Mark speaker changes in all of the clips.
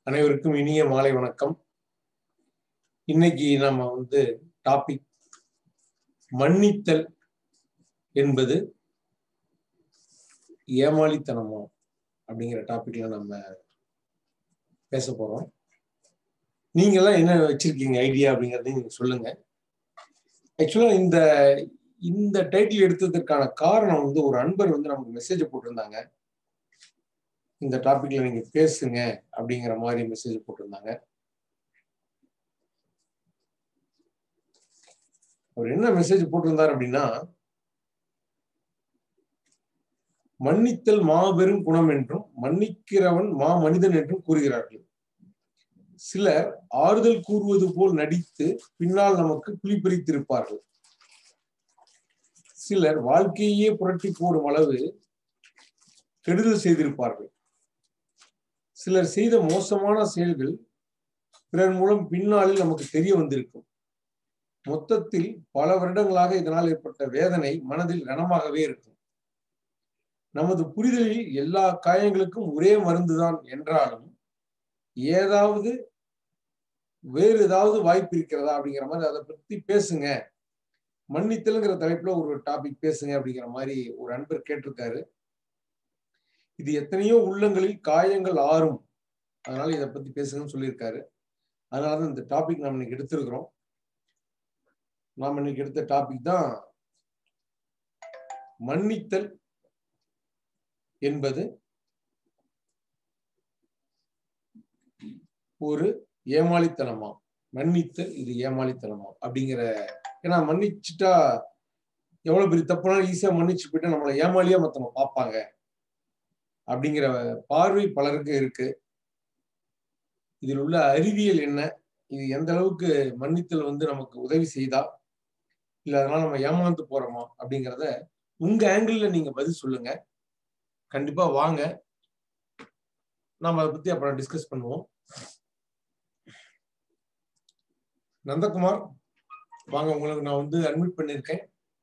Speaker 1: அனைவருக்கும் இனிய மாலை வணக்கம் இன்னைக்கு நம்ம வந்து டாபிக் மன்னித்தல் என்பது ஏமாளித்தனமா அப்படிங்கிற டாபிக்ல நம்ம பேச போறோம் நீங்க எல்லாம் என்ன வச்சிருக்கீங்க ஐடியா அப்படிங்கறதையும் நீங்க சொல்லுங்க ஆக்சுவலா இந்த இந்த டைட்டில் எடுத்ததற்கான காரணம் வந்து ஒரு அன்பர் வந்து நமக்கு மெசேஜ் போட்டிருந்தாங்க இந்த டாபிக்ல நீங்க பேசுங்க அப்படிங்கிற மாதிரி மெசேஜ் போட்டிருந்தாங்க அவர் என்ன மெசேஜ் போட்டிருந்தார் அப்படின்னா மன்னித்தல் மாபெரும் குணம் என்றும் மன்னிக்கிறவன் மா மனிதன் என்றும் கூறுகிறார்கள் சிலர் ஆறுதல் கூறுவது போல் நடித்து பின்னால் நமக்கு குளிப்பறித்திருப்பார்கள் சிலர் வாழ்க்கையே புரட்டி போடும் அளவு கெடுதல் செய்திருப்பார்கள் சிலர் செய்த மோசமான செயல்கள் பிறர் மூலம் பின்னாளில் நமக்கு தெரிய வந்திருக்கும் மொத்தத்தில் பல வருடங்களாக இதனால் ஏற்பட்ட வேதனை மனதில் ரணமாகவே இருக்கும் நமது புரிதலில் எல்லா காயங்களுக்கும் ஒரே மருந்துதான் என்றாலும் ஏதாவது வேறு ஏதாவது வாய்ப்பு இருக்கிறதா அப்படிங்கிற மாதிரி அதை பத்தி பேசுங்க மன்னித்தல்ங்கிற தலைப்புல ஒரு டாபிக் பேசுங்க அப்படிங்கிற மாதிரி ஒரு அன்பர் கேட்டிருக்காரு இது எத்தனையோ உள்ளங்களில் காயங்கள் ஆறும் அதனால இதை பத்தி பேசுங்கன்னு சொல்லியிருக்காரு அதனாலதான் இந்த டாபிக் நாம் இன்னைக்கு எடுத்திருக்கிறோம் நாம் இன்னைக்கு எடுத்த டாபிக் தான் மன்னித்தல் என்பது ஒரு ஏமாளித்தனமா மன்னித்தல் இது ஏமாளித்தனமா அப்படிங்கிற ஏன்னா மன்னிச்சுட்டா எவ்வளவு பெரிய தப்புனாலும் ஈஸியா மன்னிச்சு போயிட்டு நம்மளை ஏமாளியா மத்தவங்க பார்ப்பாங்க அப்படிங்கிற பார்வை பலருக்கு இருக்கு இதில் உள்ள அறிவியல் என்ன இது எந்த அளவுக்கு மன்னித்தல் வந்து நமக்கு உதவி செய்தா இல்ல அதனால நம்ம ஏமாந்து போறோமா அப்படிங்கிறத உங்க ஆங்கிள் நீங்க பதில் சொல்லுங்க கண்டிப்பா வாங்க நாம அதை பத்தி அப்புறம் டிஸ்கஸ் பண்ணுவோம் நந்தகுமார் வாங்க உங்களுக்கு நான் வந்து அட்மிட் பண்ணிருக்கேன்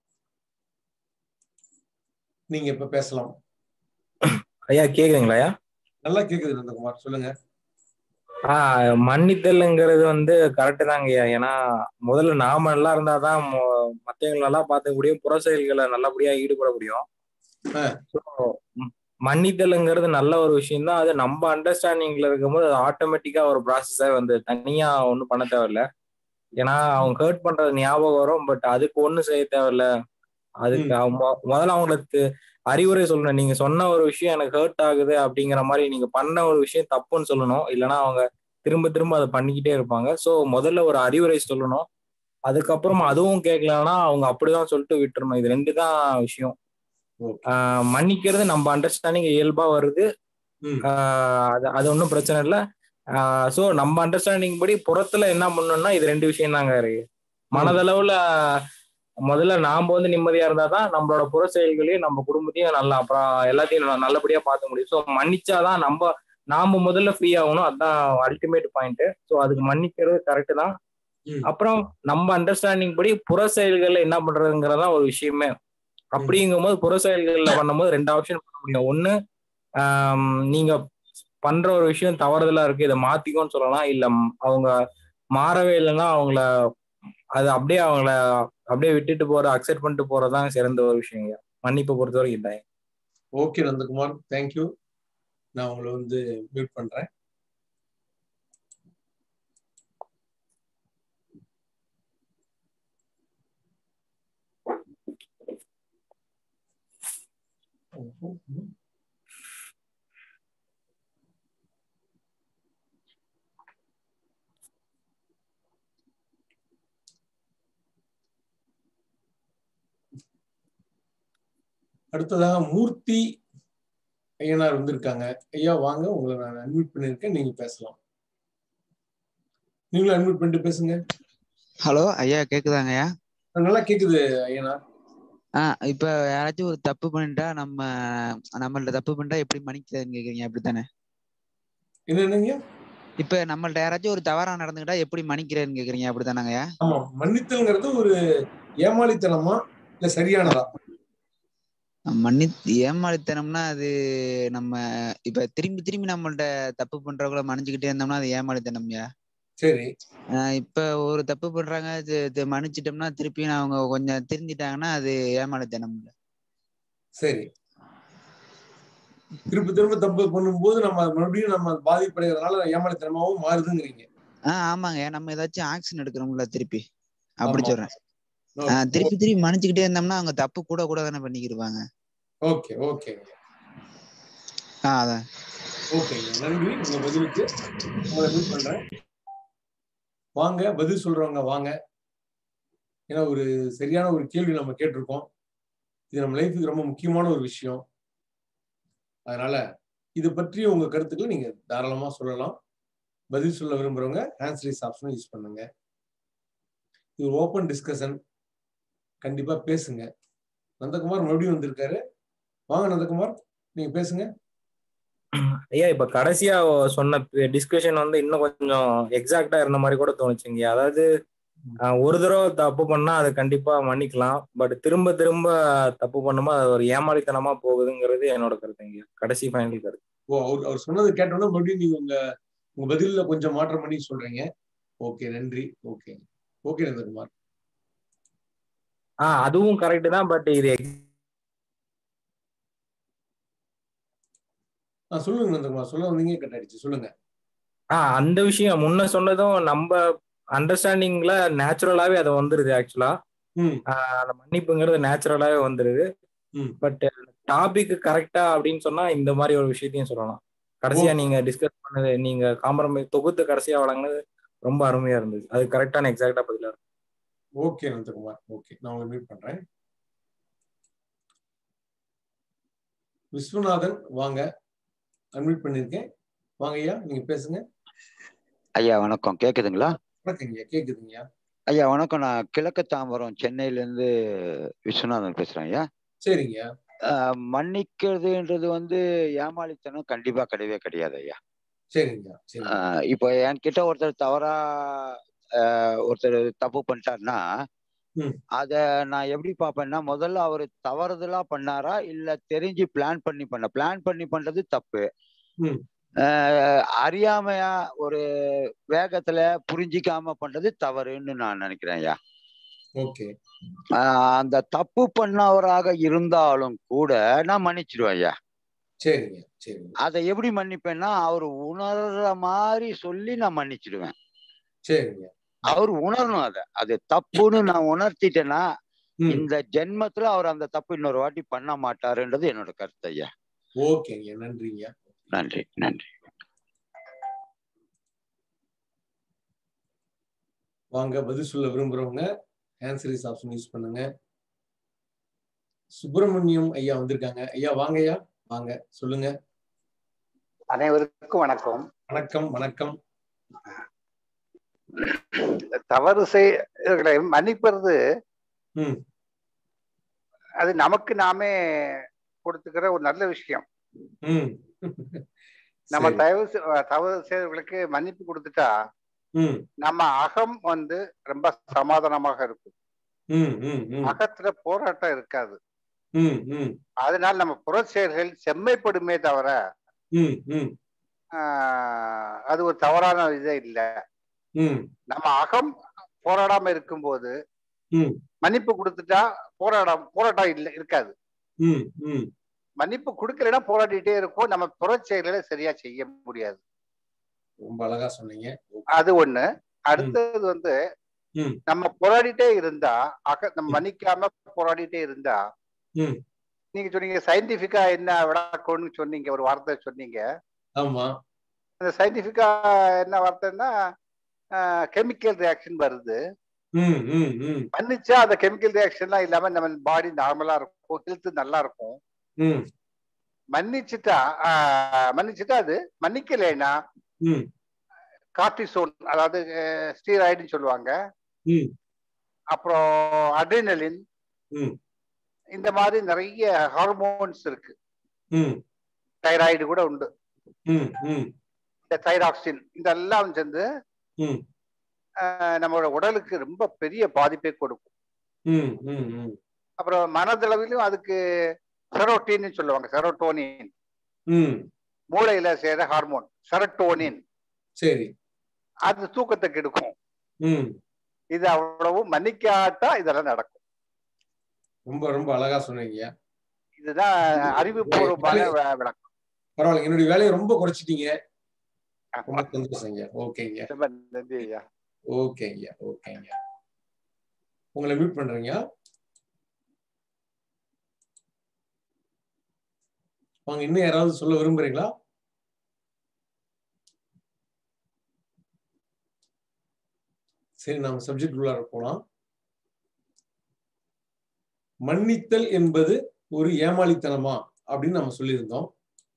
Speaker 1: நீங்க இப்ப பேசலாம்
Speaker 2: ஐயா கேக்குதுங்களா ஐயா
Speaker 1: நல்லா கேக்குது நந்தகுமார் சொல்லுங்க
Speaker 2: ஆஹ் மன்னித்தல்ங்கிறது வந்து கரெக்டு தாங்க ஐயா ஏன்னா முதல்ல நாம நல்லா இருந்தாதான் மொ- மத்தவங்களை நல்லா பார்த்துக்க முடியும் புற செயல்களை நல்லபடியா ஈடுபட முடியும்
Speaker 1: ஆ.
Speaker 2: So, ம், மன்னித்தல்ங்கிறது நல்ல ஒரு விஷயம் தான் அது நம்ம அண்டர்ஸ்டாண்டிங்ல இருக்கும்போது அது ஆட்டோமேட்டிக்கா ஒரு ப்ராசஸா வந்து தனியா ஒன்றும் பண்ண தேவையில்ல ஏன்னா அவங்க ஹர்ட் பண்றது ஞாபகம் வரும் பட் அதுக்கு ஒண்ணும் செய்ய தேவையில்ல அதுக்கு அவங்க மொ- முதல்ல அவங்களுக்கு அறிவுரை சொல்லணும் நீங்க சொன்ன ஒரு விஷயம் எனக்கு ஹர்ட் ஆகுது அப்படிங்கிற மாதிரி நீங்க பண்ண ஒரு விஷயம் தப்புன்னு சொல்லணும் இல்லைன்னா அவங்க திரும்ப திரும்ப அதை பண்ணிக்கிட்டே இருப்பாங்க ஸோ முதல்ல ஒரு அறிவுரை சொல்லணும் அதுக்கப்புறம் அதுவும் கேட்கலன்னா அவங்க அப்படிதான் சொல்லிட்டு விட்டுறணும் இது ரெண்டு தான் விஷயம்
Speaker 1: ஓகே
Speaker 2: ஆஹ் மன்னிக்கிறது நம்ம அண்டர்ஸ்டாண்டிங் இயல்பா வருது
Speaker 1: ம்.
Speaker 2: ஆஹ் அது அது ஒன்றும் பிரச்சனை இல்லை ஸோ நம்ம அண்டர்ஸ்டாண்டிங் படி புறத்துல என்ன பண்ணணும்னா இது ரெண்டு விஷயம் தாங்க இருக்கு மனதளவுல முதல்ல நாம வந்து நிம்மதியா இருந்தா தான் நம்மளோட புற செயல்களையும் நம்ம குடும்பத்தையும் நல்லா அப்புறம் எல்லாத்தையும் ந- நல்லபடியா பார்க்க முடியும் ஸோ மன்னிச்சாதான் நம்ம நாம முதல்ல ஃப்ரீ ஆகணும் அதுதான் அல்டிமேட் பாயிண்ட் ஸோ அதுக்கு மன்னிக்கிறது கரெக்ட் தான்
Speaker 1: ம்.
Speaker 2: அப்புறம் நம்ம அண்டர்ஸ்டாண்டிங் படி புற செயல்கள்ல என்ன பண்றதுங்கிறதா ஒரு விஷயமே அப்படிங்கும்போது புற செயல்கள்ல பண்ணும்போது ரெண்டு ஆப்ஷன் பண்ண முடியும் ஒண்ணு ஆம், நீங்க பண்ற ஒரு விஷயம் தவறுதலா இருக்கு இதை மாத்திக்கோன்னு சொல்லலாம் இல்ல ம், அவங்க மாறவே இல்லைன்னா அவங்கள அது அப்படியே அவங்கள அப்படியே விட்டுட்டு போற அக்செப்ட் பண்ணிட்டு போறதுதான் சிறந்த ஒரு விஷயங்க மன்னிப்பை பொறுத்த வரைக்கும் இதான்
Speaker 1: ஓகே நந்தகுமார் தேங்க்யூ நான் உங்களை வந்து மியூட் பண்றேன் அடுத்ததாக மூர்த்தி ஐயனார் வந்திருக்காங்க ஐயா வாங்க உங்களை நான் அட்மிட் பண்ணிருக்கேன் நீங்க பேசலாம் நீங்களும் அட்மிட் பண்ணிட்டு பேசுங்க
Speaker 3: ஹலோ ஐயா கேக்குதாங்கய்யா
Speaker 1: நல்லா கேக்குது ஐயனார்
Speaker 3: ஆ இப்ப யாராச்சும் ஒரு தப்பு பண்ணிட்டா நம்ம நம்மள்ட்ட தப்பு பண்ணிட்டா எப்படி மன்னிக்கிறதுன்னு கேக்குறீங்க அப்படித்தானே
Speaker 1: என்னன்னீங்க
Speaker 3: இப்ப நம்மள்ட்ட யாராச்சும் ஒரு தவறா நடந்துக்கிட்டா எப்படி மன்னிக்கிறதுன்னு கேக்குறீங்க அப்படித்தானங்கய்யா
Speaker 1: ஆமா மன்னித்தல்ங்கிறது ஒரு ஏமாளித்தனமா இல்ல சரியானதா
Speaker 3: மன்னி ஏமாளித்தனம்னா அது நம்ம இப்ப திரும்பி திரும்பி நம்மள்ட்ட தப்பு பண்றவங்கள மன்னிச்சுக்கிட்டே இருந்தோம்னா அது ஏமாளித்தனம்யா
Speaker 1: சரி
Speaker 3: ஆஹ் இப்ப ஒரு தப்பு பண்றாங்க அது அது மன்னிச்சிட்டோம்னா திருப்பி அவங்க கொஞ்சம் திருந்திட்டாங்கன்னா அது ஏமாளித்தனம் இல்ல
Speaker 1: சரி திரும்ப திரும்ப தப்பு பண்ணும்போது நம்ம மறுபடியும் நம்ம பாதிப்படைகிறதுனால ஏமாளித்தனமாவும் மாறுதுங்கிறீங்க
Speaker 3: ஆஹ் ஆமாங்க நம்ம ஏதாச்சும் ஆக்ஷன் எடுக்கிறோம்ல திருப்பி அப்படி
Speaker 1: ஆமா.
Speaker 3: சொல்றேன் ஆஹ் திருப்பி திருப்பி மன்னிச்சுக்கிட்டே இருந்தோம்னா அவங்க தப்பு கூட கூட தானே பண்ணிக்கிருவாங்க
Speaker 1: ஓகே ஓகேங்க
Speaker 3: ஆஹ் அதான்
Speaker 1: ஓகேங்க நன்றி உங்க பதிலுக்கு உங்களை மீட் பண்றேன் வாங்க பதில் சொல்றவங்க வாங்க ஏன்னா ஒரு சரியான ஒரு கேள்வி நம்ம கேட்டிருக்கோம் இது நம்ம லைஃபுக்கு ரொம்ப முக்கியமான ஒரு விஷயம் அதனால இது பற்றி உங்க கருத்துக்களை நீங்க தாராளமா சொல்லலாம் பதில் சொல்ல விரும்புறவங்க ஆன்சரிஸ் ஆப்ஷனும் யூஸ் பண்ணுங்க இது ஓப்பன் டிஸ்கஷன் கண்டிப்பா பேசுங்க நந்தகுமார் மறுபடியும் வந்திருக்காரு வாங்க நந்தகுமார் நீங்க பேசுங்க
Speaker 2: ஐயா இப்ப கடைசியா சொன்ன டிஸ்கஷன் வந்து இன்னும் கொஞ்சம் எக்ஸாக்டா இருந்த மாதிரி கூட தோணுச்சுங்க அதாவது ஆஹ் ஒரு தடவை தப்பு பண்ணா அது கண்டிப்பா மன்னிக்கலாம் பட் திரும்ப திரும்ப தப்பு பண்ணுமா அது ஒரு ஏமாளித்தனமா போகுதுங்கிறது என்னோட கருத்துங்க கடைசி ஃபைனல் கருத்து
Speaker 1: ஓ அவர் அவர் சொன்னது கேட்டோன்னா மறுபடியும் நீங்க உங்க உங்க பதில்ல கொஞ்சம் மாற்றம் பண்ணி சொல்றீங்க ஓகே நன்றி ஓகே ஓகே நந்தகுமார்
Speaker 2: ஆஹ் அதுவும் கரெக்ட் தான் பட் இது ex-
Speaker 1: ஆ சொல்லுங்க நந்தகுமார் சொல்ல வந்தீங்க கட் ஆயிடுச்சு சொல்லுங்க
Speaker 2: ஆஹ் அந்த விஷயம் முன்ன சொன்னதும் நம்ம அண்டர்ஸ்டாண்டிங்ல நேச்சுரலாவே அது வந்துருது ஆக்சுவலா
Speaker 1: ம்
Speaker 2: அந்த மன்னிப்புங்கிறது நேச்சுரலாவே வந்துருது
Speaker 1: ம்.
Speaker 2: பட் டாபிக் கரெக்டா அப்படின்னு சொன்னா இந்த மாதிரி ஒரு விஷயத்தையும் சொல்லலாம் கடைசியா
Speaker 1: ஓ.
Speaker 2: நீங்க டிஸ்கஸ் பண்ணது நீங்க காம்ப்ரமைஸ் தொகுத்து கடைசியா வழங்கினது ரொம்ப அருமையா இருந்தது அது கரெக்டான எக்ஸாக்டா பதிலா இருக்கு.
Speaker 1: ஓகே நந்தகுமார் ஓகே நான் உங்களை மீட் பண்றேன் விஸ்வநாதன் வாங்க அன்மியூட் பண்ணிருக்கேன் வாங்க ஐயா நீங்க பேசுங்க
Speaker 4: ஐயா வணக்கம் கேக்குதுங்களா
Speaker 1: வணக்கங்க கேக்குதுங்கய்யா
Speaker 4: ஐயா வணக்கம் நான் கிழக்கு தாம்பரம் சென்னையில இருந்து விஸ்வநாதன் பேசுறேன் ஐயா
Speaker 1: சரிங்க
Speaker 4: ஆஹ் மன்னிக்கிறதுன்றது வந்து ஏமாளித்தனம் கண்டிப்பா கிடையவே கிடையாது ஐயா
Speaker 1: சரிங்க சரிங்க
Speaker 4: ஆஹ் இப்போ என்கிட்ட ஒருத்தர் தவறா ஆஹ் ஒருத்தர் தப்பு பண்ணிட்டாருன்னா
Speaker 1: ம்.
Speaker 4: அத நான் எப்படி பார்ப்பேன்னா முதல்ல அவர் தவறுதலா பண்ணாரா இல்ல தெரிஞ்சு பிளான் பண்ணி பண்ண பிளான் பண்ணி பண்றது தப்பு
Speaker 1: ம்.
Speaker 4: ஆஹ் அறியாமையா ஒரு வேகத்துல புரிஞ்சிக்காம பண்றது தவறுன்னு நான் நினைக்கிறேன் ஐயா
Speaker 1: ஓகே
Speaker 4: ஆஹ் அந்த தப்பு பண்ணவராக இருந்தாலும் கூட நான் மன்னிச்சிடுவேன் ஐயா
Speaker 1: சரிங்க சரிங்க
Speaker 4: அதை எப்படி மன்னிப்பேன்னா அவர் உணர்ற மாதிரி சொல்லி நான் மன்னிச்சிடுவேன்
Speaker 1: சரிங்க
Speaker 4: அவர் உணரணும் அதை அது தப்புன்னு நான் உணர்த்திட்டேன்னா
Speaker 1: ம்
Speaker 4: இந்த ஜென்மத்துல அவர் அந்த தப்பு இன்னொரு வாட்டி பண்ண மாட்டாருன்றது என்னோட கருத்து ஐயா
Speaker 1: ஓகேங்க நன்றிங்க
Speaker 4: நன்றி நன்றி
Speaker 1: வாங்க பதில் சொல்ல விரும்புறவங்க ஆன்சரிஸ் ஆப்ஷன் யூஸ் பண்ணுங்க சுப்பிரமணியம் ஐயா வந்திருக்காங்க ஐயா வாங்க ஐயா வாங்க சொல்லுங்க
Speaker 5: அனைவருக்கும் வணக்கம்
Speaker 1: வணக்கம் வணக்கம்
Speaker 5: தவறு செய்களை மன்னிப்பது
Speaker 1: ம்
Speaker 5: அது நமக்கு நாமே கொடுத்துக்கிற ஒரு நல்ல விஷயம்
Speaker 1: ம்
Speaker 5: நம்ம
Speaker 1: சரி.
Speaker 5: தயவு செ- தவறு செய்தவர்களுக்கு மன்னிப்பு கொடுத்துட்டா
Speaker 1: ம்
Speaker 5: நம்ம அகம் வந்து ரொம்ப சமாதானமாக இருக்கும்
Speaker 1: ம் ம் ம்
Speaker 5: அகத்துல போராட்டம் இருக்காது
Speaker 1: ம் ம்
Speaker 5: அதனால நம்ம புற செயல்கள் செம்மைப்படுமே தவிர
Speaker 1: ம் ம்
Speaker 5: ஆஹ், அது ஒரு தவறான இதே இல்லை
Speaker 1: ம்
Speaker 5: நம்ம அகம் போராடாம இருக்கும்போது
Speaker 1: ம்
Speaker 5: மன்னிப்பு கொடுத்துட்டா போராடம் போராட்டம் இல்லை இருக்காது
Speaker 1: ம் ம்
Speaker 5: மன்னிப்பு கொடுக்கலைன்னா போராடிட்டே இருக்கும் நம்ம புற செயல்களை சரியா செய்ய முடியாது
Speaker 1: ரொம்ப அழகா சொன்னீங்க
Speaker 5: அது ஒண்ணு அடுத்தது வந்து
Speaker 1: ம்.
Speaker 5: நம்ம போராடிட்டே இருந்தா அக நம்ம மன்னிக்காம போராடிட்டே இருந்தா
Speaker 1: ம்.
Speaker 5: நீங்க சொன்னீங்க சயின்டிபிக்கா என்ன விளக்கம்னு சொன்னீங்க ஒரு வார்த்தை சொன்னீங்க
Speaker 1: ஆமா
Speaker 5: அந்த சயின்டிபிக்கா என்ன வார்த்தைன்னா கெமிக்கல் ரியாக்ஷன் வருது
Speaker 1: ம் ம் ம்
Speaker 5: மன்னிச்சா அந்த கெமிக்கல் ரியாக்ஷன்லாம் இல்லாம நம்ம பாடி நார்மலா இருக்கும் ஹெல்த் நல்லா இருக்கும்
Speaker 1: ம்
Speaker 5: மன்னிச்சுட்டா ஆஹ், மன்னிச்சுட்டா அது மன்னிக்கலைன்னா
Speaker 1: ம்
Speaker 5: கார்டிசோன் அதாவது ஸ்டீராய்டுன்னு சொல்லுவாங்க
Speaker 1: ம்
Speaker 5: அப்புறம் அட்ரினலின்
Speaker 1: ம்
Speaker 5: இந்த மாதிரி நிறைய ஹார்மோன்ஸ் இருக்கு
Speaker 1: ம்
Speaker 5: தைராய்டு கூட உண்டு
Speaker 1: ம் ம்
Speaker 5: இந்த தைராக்சின் இதெல்லாம் சேர்ந்து
Speaker 1: ம்
Speaker 5: ஆஹ், நம்மளோட உடலுக்கு ரொம்ப பெரிய பாதிப்பை கொடுக்கும்
Speaker 1: ம் ம் ம்
Speaker 5: அப்புறம் மனதளவிலும் அதுக்கு செரோட்டின்னு சொல்லுவாங்க செரோட்டோனின்
Speaker 1: ம்
Speaker 5: மூளையில செய்யற ஹார்மோன் செரட்டோனின்
Speaker 1: சரி
Speaker 5: அது தூக்கத்தை கெடுக்கும்
Speaker 1: ம்
Speaker 5: இது அவ்வளவு மன்னிக்காட்டா இதெல்லாம் நடக்கும்
Speaker 1: ரொம்ப ரொம்ப அழகா சொன்னீங்க
Speaker 5: இதுதான் அறிவுபூர்வமான வி- விளக்கம்
Speaker 1: பரவாயில்ல என்னுடைய வேலையை ரொம்ப குறைச்சிட்டீங்க ரொம்ப சந்தோஷங்க ஓகேங்க
Speaker 5: ரொம்ப நன்றி ஐயா
Speaker 1: ஓகேங்க ஓகேங்க உங்களை மீட் பண்றீங்க வாங்க இன்னும் யாராவது சொல்ல விரும்புறீங்களா சரி நாம சப்ஜெக்ட் உள்ளார போலாம் மன்னித்தல் என்பது ஒரு ஏமாளித்தனமா அப்படின்னு நம்ம சொல்லியிருந்தோம்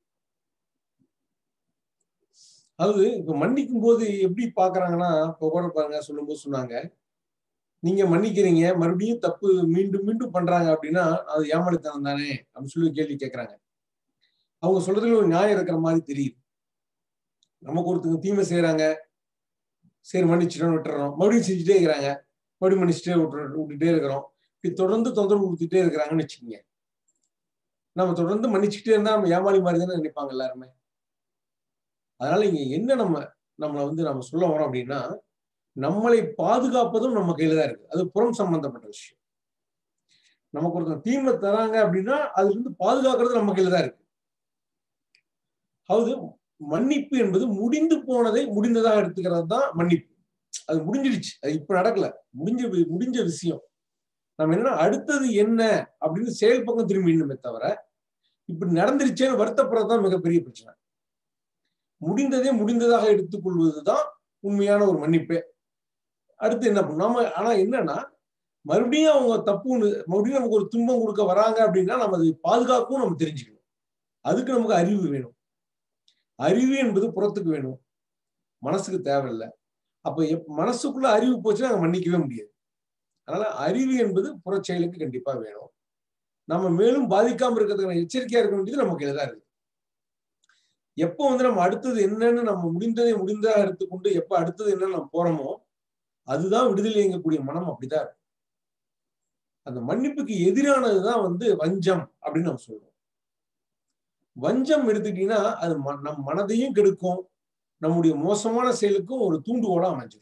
Speaker 1: அதாவது இப்ப மன்னிக்கும் போது எப்படி பாக்குறாங்கன்னா இப்ப கூட பாருங்க சொல்லும்போது சொன்னாங்க நீங்க மன்னிக்கிறீங்க மறுபடியும் தப்பு மீண்டும் மீண்டும் பண்றாங்க அப்படின்னா அது ஏமாளித்தனம் தானே அப்படின்னு சொல்லி கேள்வி கேட்கறாங்க அவங்க சொல்றதுல ஒரு நியாயம் இருக்கிற மாதிரி தெரியுது நமக்கு ஒருத்தங்க தீமை செய்யறாங்க சரி மன்னிச்சிட்டோம் விட்டுறோம் மறுபடியும் செஞ்சுட்டே இருக்கிறாங்க மறுபடியும் மன்னிச்சுட்டே விட்டு விட்டுட்டே இருக்கிறோம் இப்படி தொடர்ந்து தொந்தரவு கொடுத்துட்டே இருக்கிறாங்கன்னு வச்சுக்கோங்க நம்ம தொடர்ந்து மன்னிச்சுக்கிட்டே இருந்தா நம்ம ஏமாளி மாதிரி தானே நினைப்பாங்க எல்லாருமே அதனால இங்க என்ன நம்ம நம்மளை வந்து நம்ம சொல்ல வரோம் அப்படின்னா நம்மளை பாதுகாப்பதும் நம்ம கையில தான் இருக்கு அது புறம் சம்பந்தப்பட்ட விஷயம் நமக்கு ஒருத்தர் தீமை தராங்க அப்படின்னா அதுல இருந்து பாதுகாக்கிறது நம்ம கையில தான் இருக்கு அதாவது மன்னிப்பு என்பது முடிந்து போனதை முடிந்ததாக எடுத்துக்கிறது தான் மன்னிப்பு அது முடிஞ்சிடுச்சு அது இப்ப நடக்கல முடிஞ்ச வி- முடிஞ்ச விஷயம் நம்ம என்னன்னா அடுத்தது என்ன அப்படின்னு செயல் பக்கம் திரும்பிடணுமே தவிர இப்படி நடந்துருச்சேன்னு வருத்தப்படுறது தான் மிகப்பெரிய பிரச்சனை முடிந்ததே முடிந்ததாக எடுத்துக்கொள்வதுதான் உண்மையான ஒரு மன்னிப்பே அடுத்து என்ன பண்ணும் நாம ஆனா என்னன்னா மறுபடியும் அவங்க தப்புன்னு மறுபடியும் நமக்கு ஒரு துன்பம் கொடுக்க வராங்க அப்படின்னா நம்ம அதை பாதுகாக்கவும் நம்ம தெரிஞ்சுக்கணும் அதுக்கு நமக்கு அறிவு வேணும் அறிவு என்பது புறத்துக்கு வேணும் மனசுக்கு தேவையில்லை அப்ப எப் மனசுக்குள்ள அறிவு போச்சுன்னா அங்க மன்னிக்கவே முடியாது அதனால அறிவு என்பது புறச் செயலுக்கு கண்டிப்பா வேணும் நம்ம மேலும் பாதிக்காம இருக்கிறதுக்கான எச்சரிக்கையா இருக்க வேண்டியது நம்ம கையில தான் இருக்கு எப்போ வந்து நம்ம அடுத்தது என்னன்னு நம்ம முடிந்ததை முடிந்ததா எடுத்துக்கொண்டு எப்ப அடுத்தது என்னன்னு நம்ம போறோமோ அதுதான் விடுதலை இயங்கக்கூடிய மனம் அப்படிதான் இருக்கும் அந்த மன்னிப்புக்கு எதிரானதுதான் வந்து வஞ்சம் அப்படின்னு நம்ம சொல்றோம் வஞ்சம் எடுத்துக்கிட்டீங்கன்னா அது ம- நம் மனதையும் கெடுக்கும் நம்முடைய மோசமான செயலுக்கும் ஒரு தூண்டுகோலா அமைஞ்சிடும்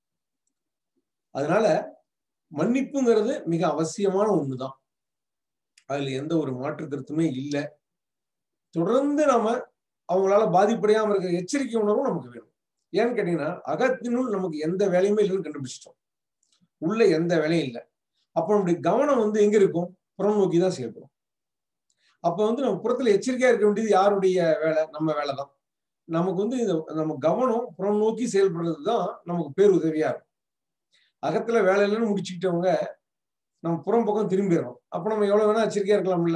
Speaker 1: அதனால மன்னிப்புங்கிறது மிக அவசியமான ஒண்ணுதான் அதுல எந்த ஒரு மாற்று கருத்துமே இல்லை தொடர்ந்து நாம அவங்களால பாதிப்படையாம இருக்கிற எச்சரிக்கை உணர்வும் நமக்கு வேணும் ஏன்னு கேட்டீங்கன்னா அகத்தினுள் நமக்கு எந்த வேலையுமே இல்லைன்னு கண்டுபிடிச்சிட்டோம் உள்ள எந்த வேலையும் இல்லை அப்ப நம்முடைய கவனம் வந்து எங்க இருக்கும் புறம் நோக்கி தான் செயல்படும் அப்ப வந்து நம்ம புறத்துல எச்சரிக்கையா இருக்க வேண்டியது யாருடைய வேலை நம்ம வேலை தான் நமக்கு வந்து இந்த நம்ம கவனம் புறம் நோக்கி செயல்படுறது தான் நமக்கு பேர் உதவியா இருக்கும் அகத்துல வேலை இல்லைன்னு முடிச்சுக்கிட்டவங்க நம்ம புறம் பக்கம் திரும்பிடுறோம் அப்ப நம்ம எவ்வளவு வேணா எச்சரிக்கையா இருக்கலாம்ல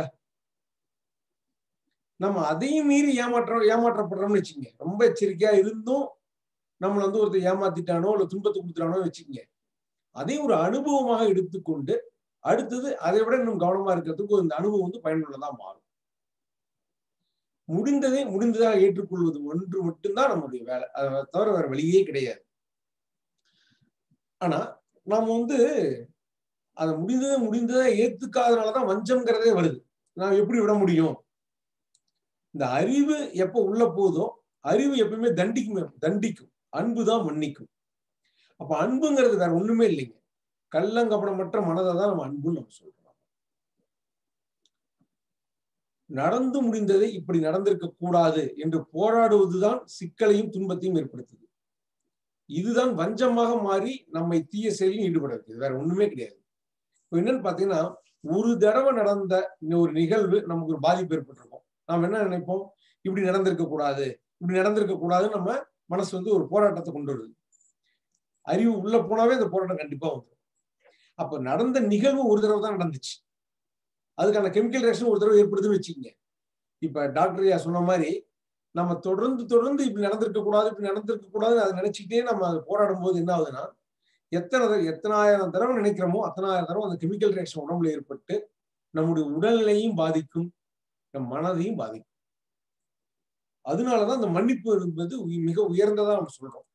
Speaker 1: நம்ம அதையும் மீறி ஏமாற்ற ஏமாற்றப்படுறோம்னு வச்சுக்கோங்க ரொம்ப எச்சரிக்கையா இருந்தும் நம்மளை வந்து ஒருத்தர் ஏமாத்திட்டானோ இல்ல துன்பத்தை கொடுத்துட்டானோ வச்சுக்கோங்க அதையும் ஒரு அனுபவமாக எடுத்துக்கொண்டு அடுத்தது அதை விட இன்னும் கவனமா இருக்கிறதுக்கு இந்த அனுபவம் வந்து பயனுள்ளதா மாறும் முடிந்ததை முடிந்ததாக ஏற்றுக்கொள்வது ஒன்று மட்டும்தான் நம்முடைய வேலை அதை தவிர வேற வழியே கிடையாது ஆனா நாம வந்து அதை முடிந்ததை முடிந்ததை ஏத்துக்காதனாலதான் வஞ்சம்ங்கிறதே வருது நான் எப்படி விட முடியும் இந்த அறிவு எப்ப உள்ள போதோ அறிவு எப்பவுமே தண்டிக்கும் தண்டிக்கும் அன்புதான் மன்னிக்கும் அப்ப அன்புங்கிறது வேற ஒண்ணுமே இல்லைங்க கள்ளங்கபடமற்ற மனதை தான் நம்ம அன்புன்னு நம்ம சொல்றோம் நடந்து முடிந்ததை இப்படி நடந்திருக்க கூடாது என்று போராடுவதுதான் சிக்கலையும் துன்பத்தையும் ஏற்படுத்துது இதுதான் வஞ்சமாக மாறி நம்மை தீய செயலில் ஈடுபட வைக்குது வேற ஒண்ணுமே கிடையாது இப்போ என்னன்னு பாத்தீங்கன்னா ஒரு தடவை நடந்த இந்த ஒரு நிகழ்வு நமக்கு ஒரு பாதிப்பு ஏற்பட்டிருக்கும் நாம் என்ன நினைப்போம் இப்படி நடந்திருக்க கூடாது இப்படி நடந்திருக்க கூடாதுன்னு நம்ம மனசு வந்து ஒரு போராட்டத்தை கொண்டு வருது அறிவு உள்ள போனாவே அந்த போராட்டம் கண்டிப்பா வந்துடும் அப்ப நடந்த நிகழ்வு ஒரு தடவை தான் நடந்துச்சு அதுக்கான கெமிக்கல் ரியாக்ஷன் ஒரு தடவை ஏற்படுதுன்னு வச்சுக்கோங்க இப்ப டாக்டர் ஐயா சொன்ன மாதிரி நம்ம தொடர்ந்து தொடர்ந்து இப்படி நடந்திருக்க கூடாது இப்படி நடந்திருக்க கூடாதுன்னு அதை நினைச்சுக்கிட்டே நம்ம அதை போராடும் போது என்ன ஆகுதுன்னா எத்தனை தடவை எத்தனாயிரம் தடவை நினைக்கிறோமோ அத்தனாயிரம் தடவை அந்த கெமிக்கல் ரியாக்ஷன் உடம்புல ஏற்பட்டு நம்முடைய உடல்நிலையும் பாதிக்கும் நம் மனதையும் பாதிக்கும் அதனாலதான் அந்த மன்னிப்பு என்பது உய்- மிக உயர்ந்ததா நம்ம சொல்றோம்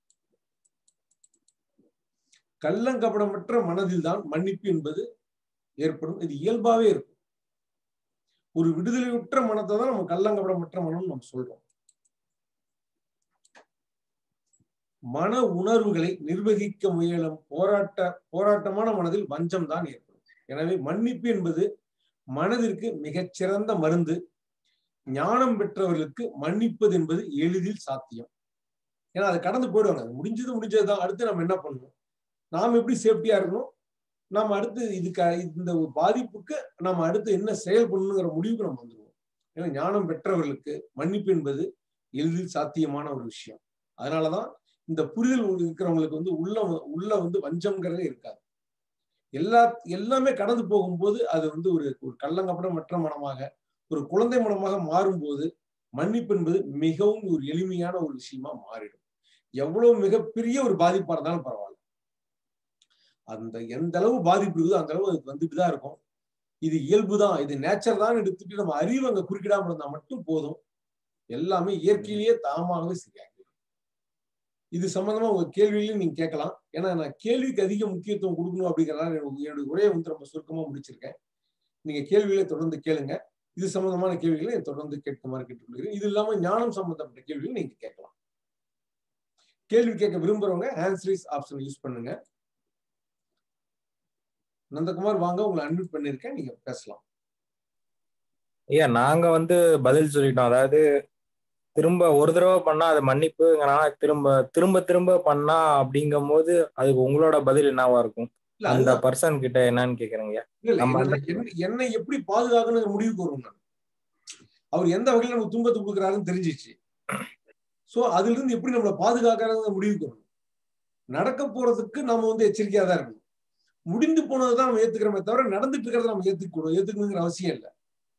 Speaker 1: கள்ளங்கபடமற்ற மனதில்தான் மன்னிப்பு என்பது ஏற்படும் இது இயல்பாவே இருக்கும் ஒரு விடுதலையுற்ற மனத்தை தான் நம்ம கள்ளங்கபடமற்ற மனம் நம்ம சொல்றோம் மன உணர்வுகளை நிர்வகிக்க முயலும் போராட்ட போராட்டமான மனதில் வஞ்சம் தான் ஏற்படும் எனவே மன்னிப்பு என்பது மனதிற்கு மிகச்சிறந்த மருந்து ஞானம் பெற்றவர்களுக்கு மன்னிப்பது என்பது எளிதில் சாத்தியம் ஏன்னா அதை கடந்து போயிடுவாங்க அது முடிஞ்சது முடிஞ்சதுதான் அடுத்து நம்ம என்ன பண்ணணும் நாம் எப்படி சேஃப்டியா இருக்கணும் நாம் அடுத்து இதுக்கு இந்த ஒரு பாதிப்புக்கு நாம் அடுத்து என்ன செயல் பண்ணணுங்கிற முடிவுக்கு நம்ம வந்துடுவோம் ஏன்னா ஞானம் பெற்றவர்களுக்கு மன்னிப்பு என்பது எளிதில் சாத்தியமான ஒரு விஷயம் அதனாலதான் இந்த புரிதல் இருக்கிறவங்களுக்கு வந்து உள்ள உள்ள வந்து வஞ்சம்ங்கிறதே இருக்காது எல்லா எல்லாமே கடந்து போகும்போது அது வந்து ஒரு ஒரு கள்ளங்கப்படமற்ற மனமாக ஒரு குழந்தை மனமாக மாறும்போது மன்னிப்பு என்பது மிகவும் ஒரு எளிமையான ஒரு விஷயமா மாறிடும் எவ்வளவு மிகப்பெரிய ஒரு பாதிப்பா இருந்தாலும் பரவாயில்ல அந்த எந்த அளவு பாதிப்பு இருக்குதோ அந்த அளவு அதுக்கு வந்துட்டு தான் இருக்கும் இது இயல்பு தான் இது நேச்சர் தான் எடுத்துட்டு நம்ம அறிவு அங்க குறுக்கிடாம இருந்தா மட்டும் போதும் எல்லாமே இயற்கையிலேயே தாமாகவே சரியாகும் இது சம்பந்தமா உங்க கேள்வியிலையும் நீங்க கேட்கலாம் ஏன்னா நான் கேள்விக்கு அதிக முக்கியத்துவம் கொடுக்கணும் அப்படிங்கிறதால என்னுடைய உரையை வந்து ரொம்ப சுருக்கமா முடிச்சிருக்கேன் நீங்க கேள்விகளை தொடர்ந்து கேளுங்க இது சம்பந்தமான கேள்விகளை தொடர்ந்து கேட்குமாறு கேட்டுக்கொள்கிறேன் இது இல்லாம ஞானம் சம்பந்தப்பட்ட கேள்விகள் நீங்க கேட்கலாம் கேள்வி கேட்க விரும்புறவங்க ஆன்சரிஸ் ஆப்ஷன் யூஸ் பண்ணுங்க நந்தகுமார் வாங்க உங்களை அன்மியூட் பண்ணிருக்கேன் நீங்க பேசலாம்
Speaker 2: ஐயா நாங்க வந்து பதில் சொல்லிட்டோம் அதாவது திரும்ப ஒரு தடவை பண்ணா அது மன்னிப்புங்கிறனால திரும்ப திரும்ப திரும்ப பண்ணா அப்படிங்கும் போது அதுக்கு உங்களோட பதில் என்னவா இருக்கும்
Speaker 1: இல்ல
Speaker 2: அந்த
Speaker 1: அதுதான்
Speaker 2: பர்சன் கிட்ட என்னன்னு கேக்குறீங்க
Speaker 1: இல்ல இல்ல
Speaker 2: நம்ம
Speaker 1: என்னன்னா, என்ன- என்னை எப்படி பாதுகாக்கணுங்கிற முடிவுக்கு வரும் நான் அவர் எந்த வகையில நமக்கு துன்பத்தை கொடுக்குறாருன்னு தெரிஞ்சிச்சு சோ அதுல இருந்து எப்படி நம்மளை பாதுகாக்கிறாங்க முடிவுக்கு வரணும் நடக்க போறதுக்கு நாம வந்து எச்சரிக்கையா தான் இருக்கணும் முடிந்து போனதுதான் நம்ம ஏத்துக்கிறோமே தவிர நடந்துட்டு இருக்கிறத நம்ம ஏத்துக்கணும் ஏத்துக்கணுங்கிற அவசியம் இல்லை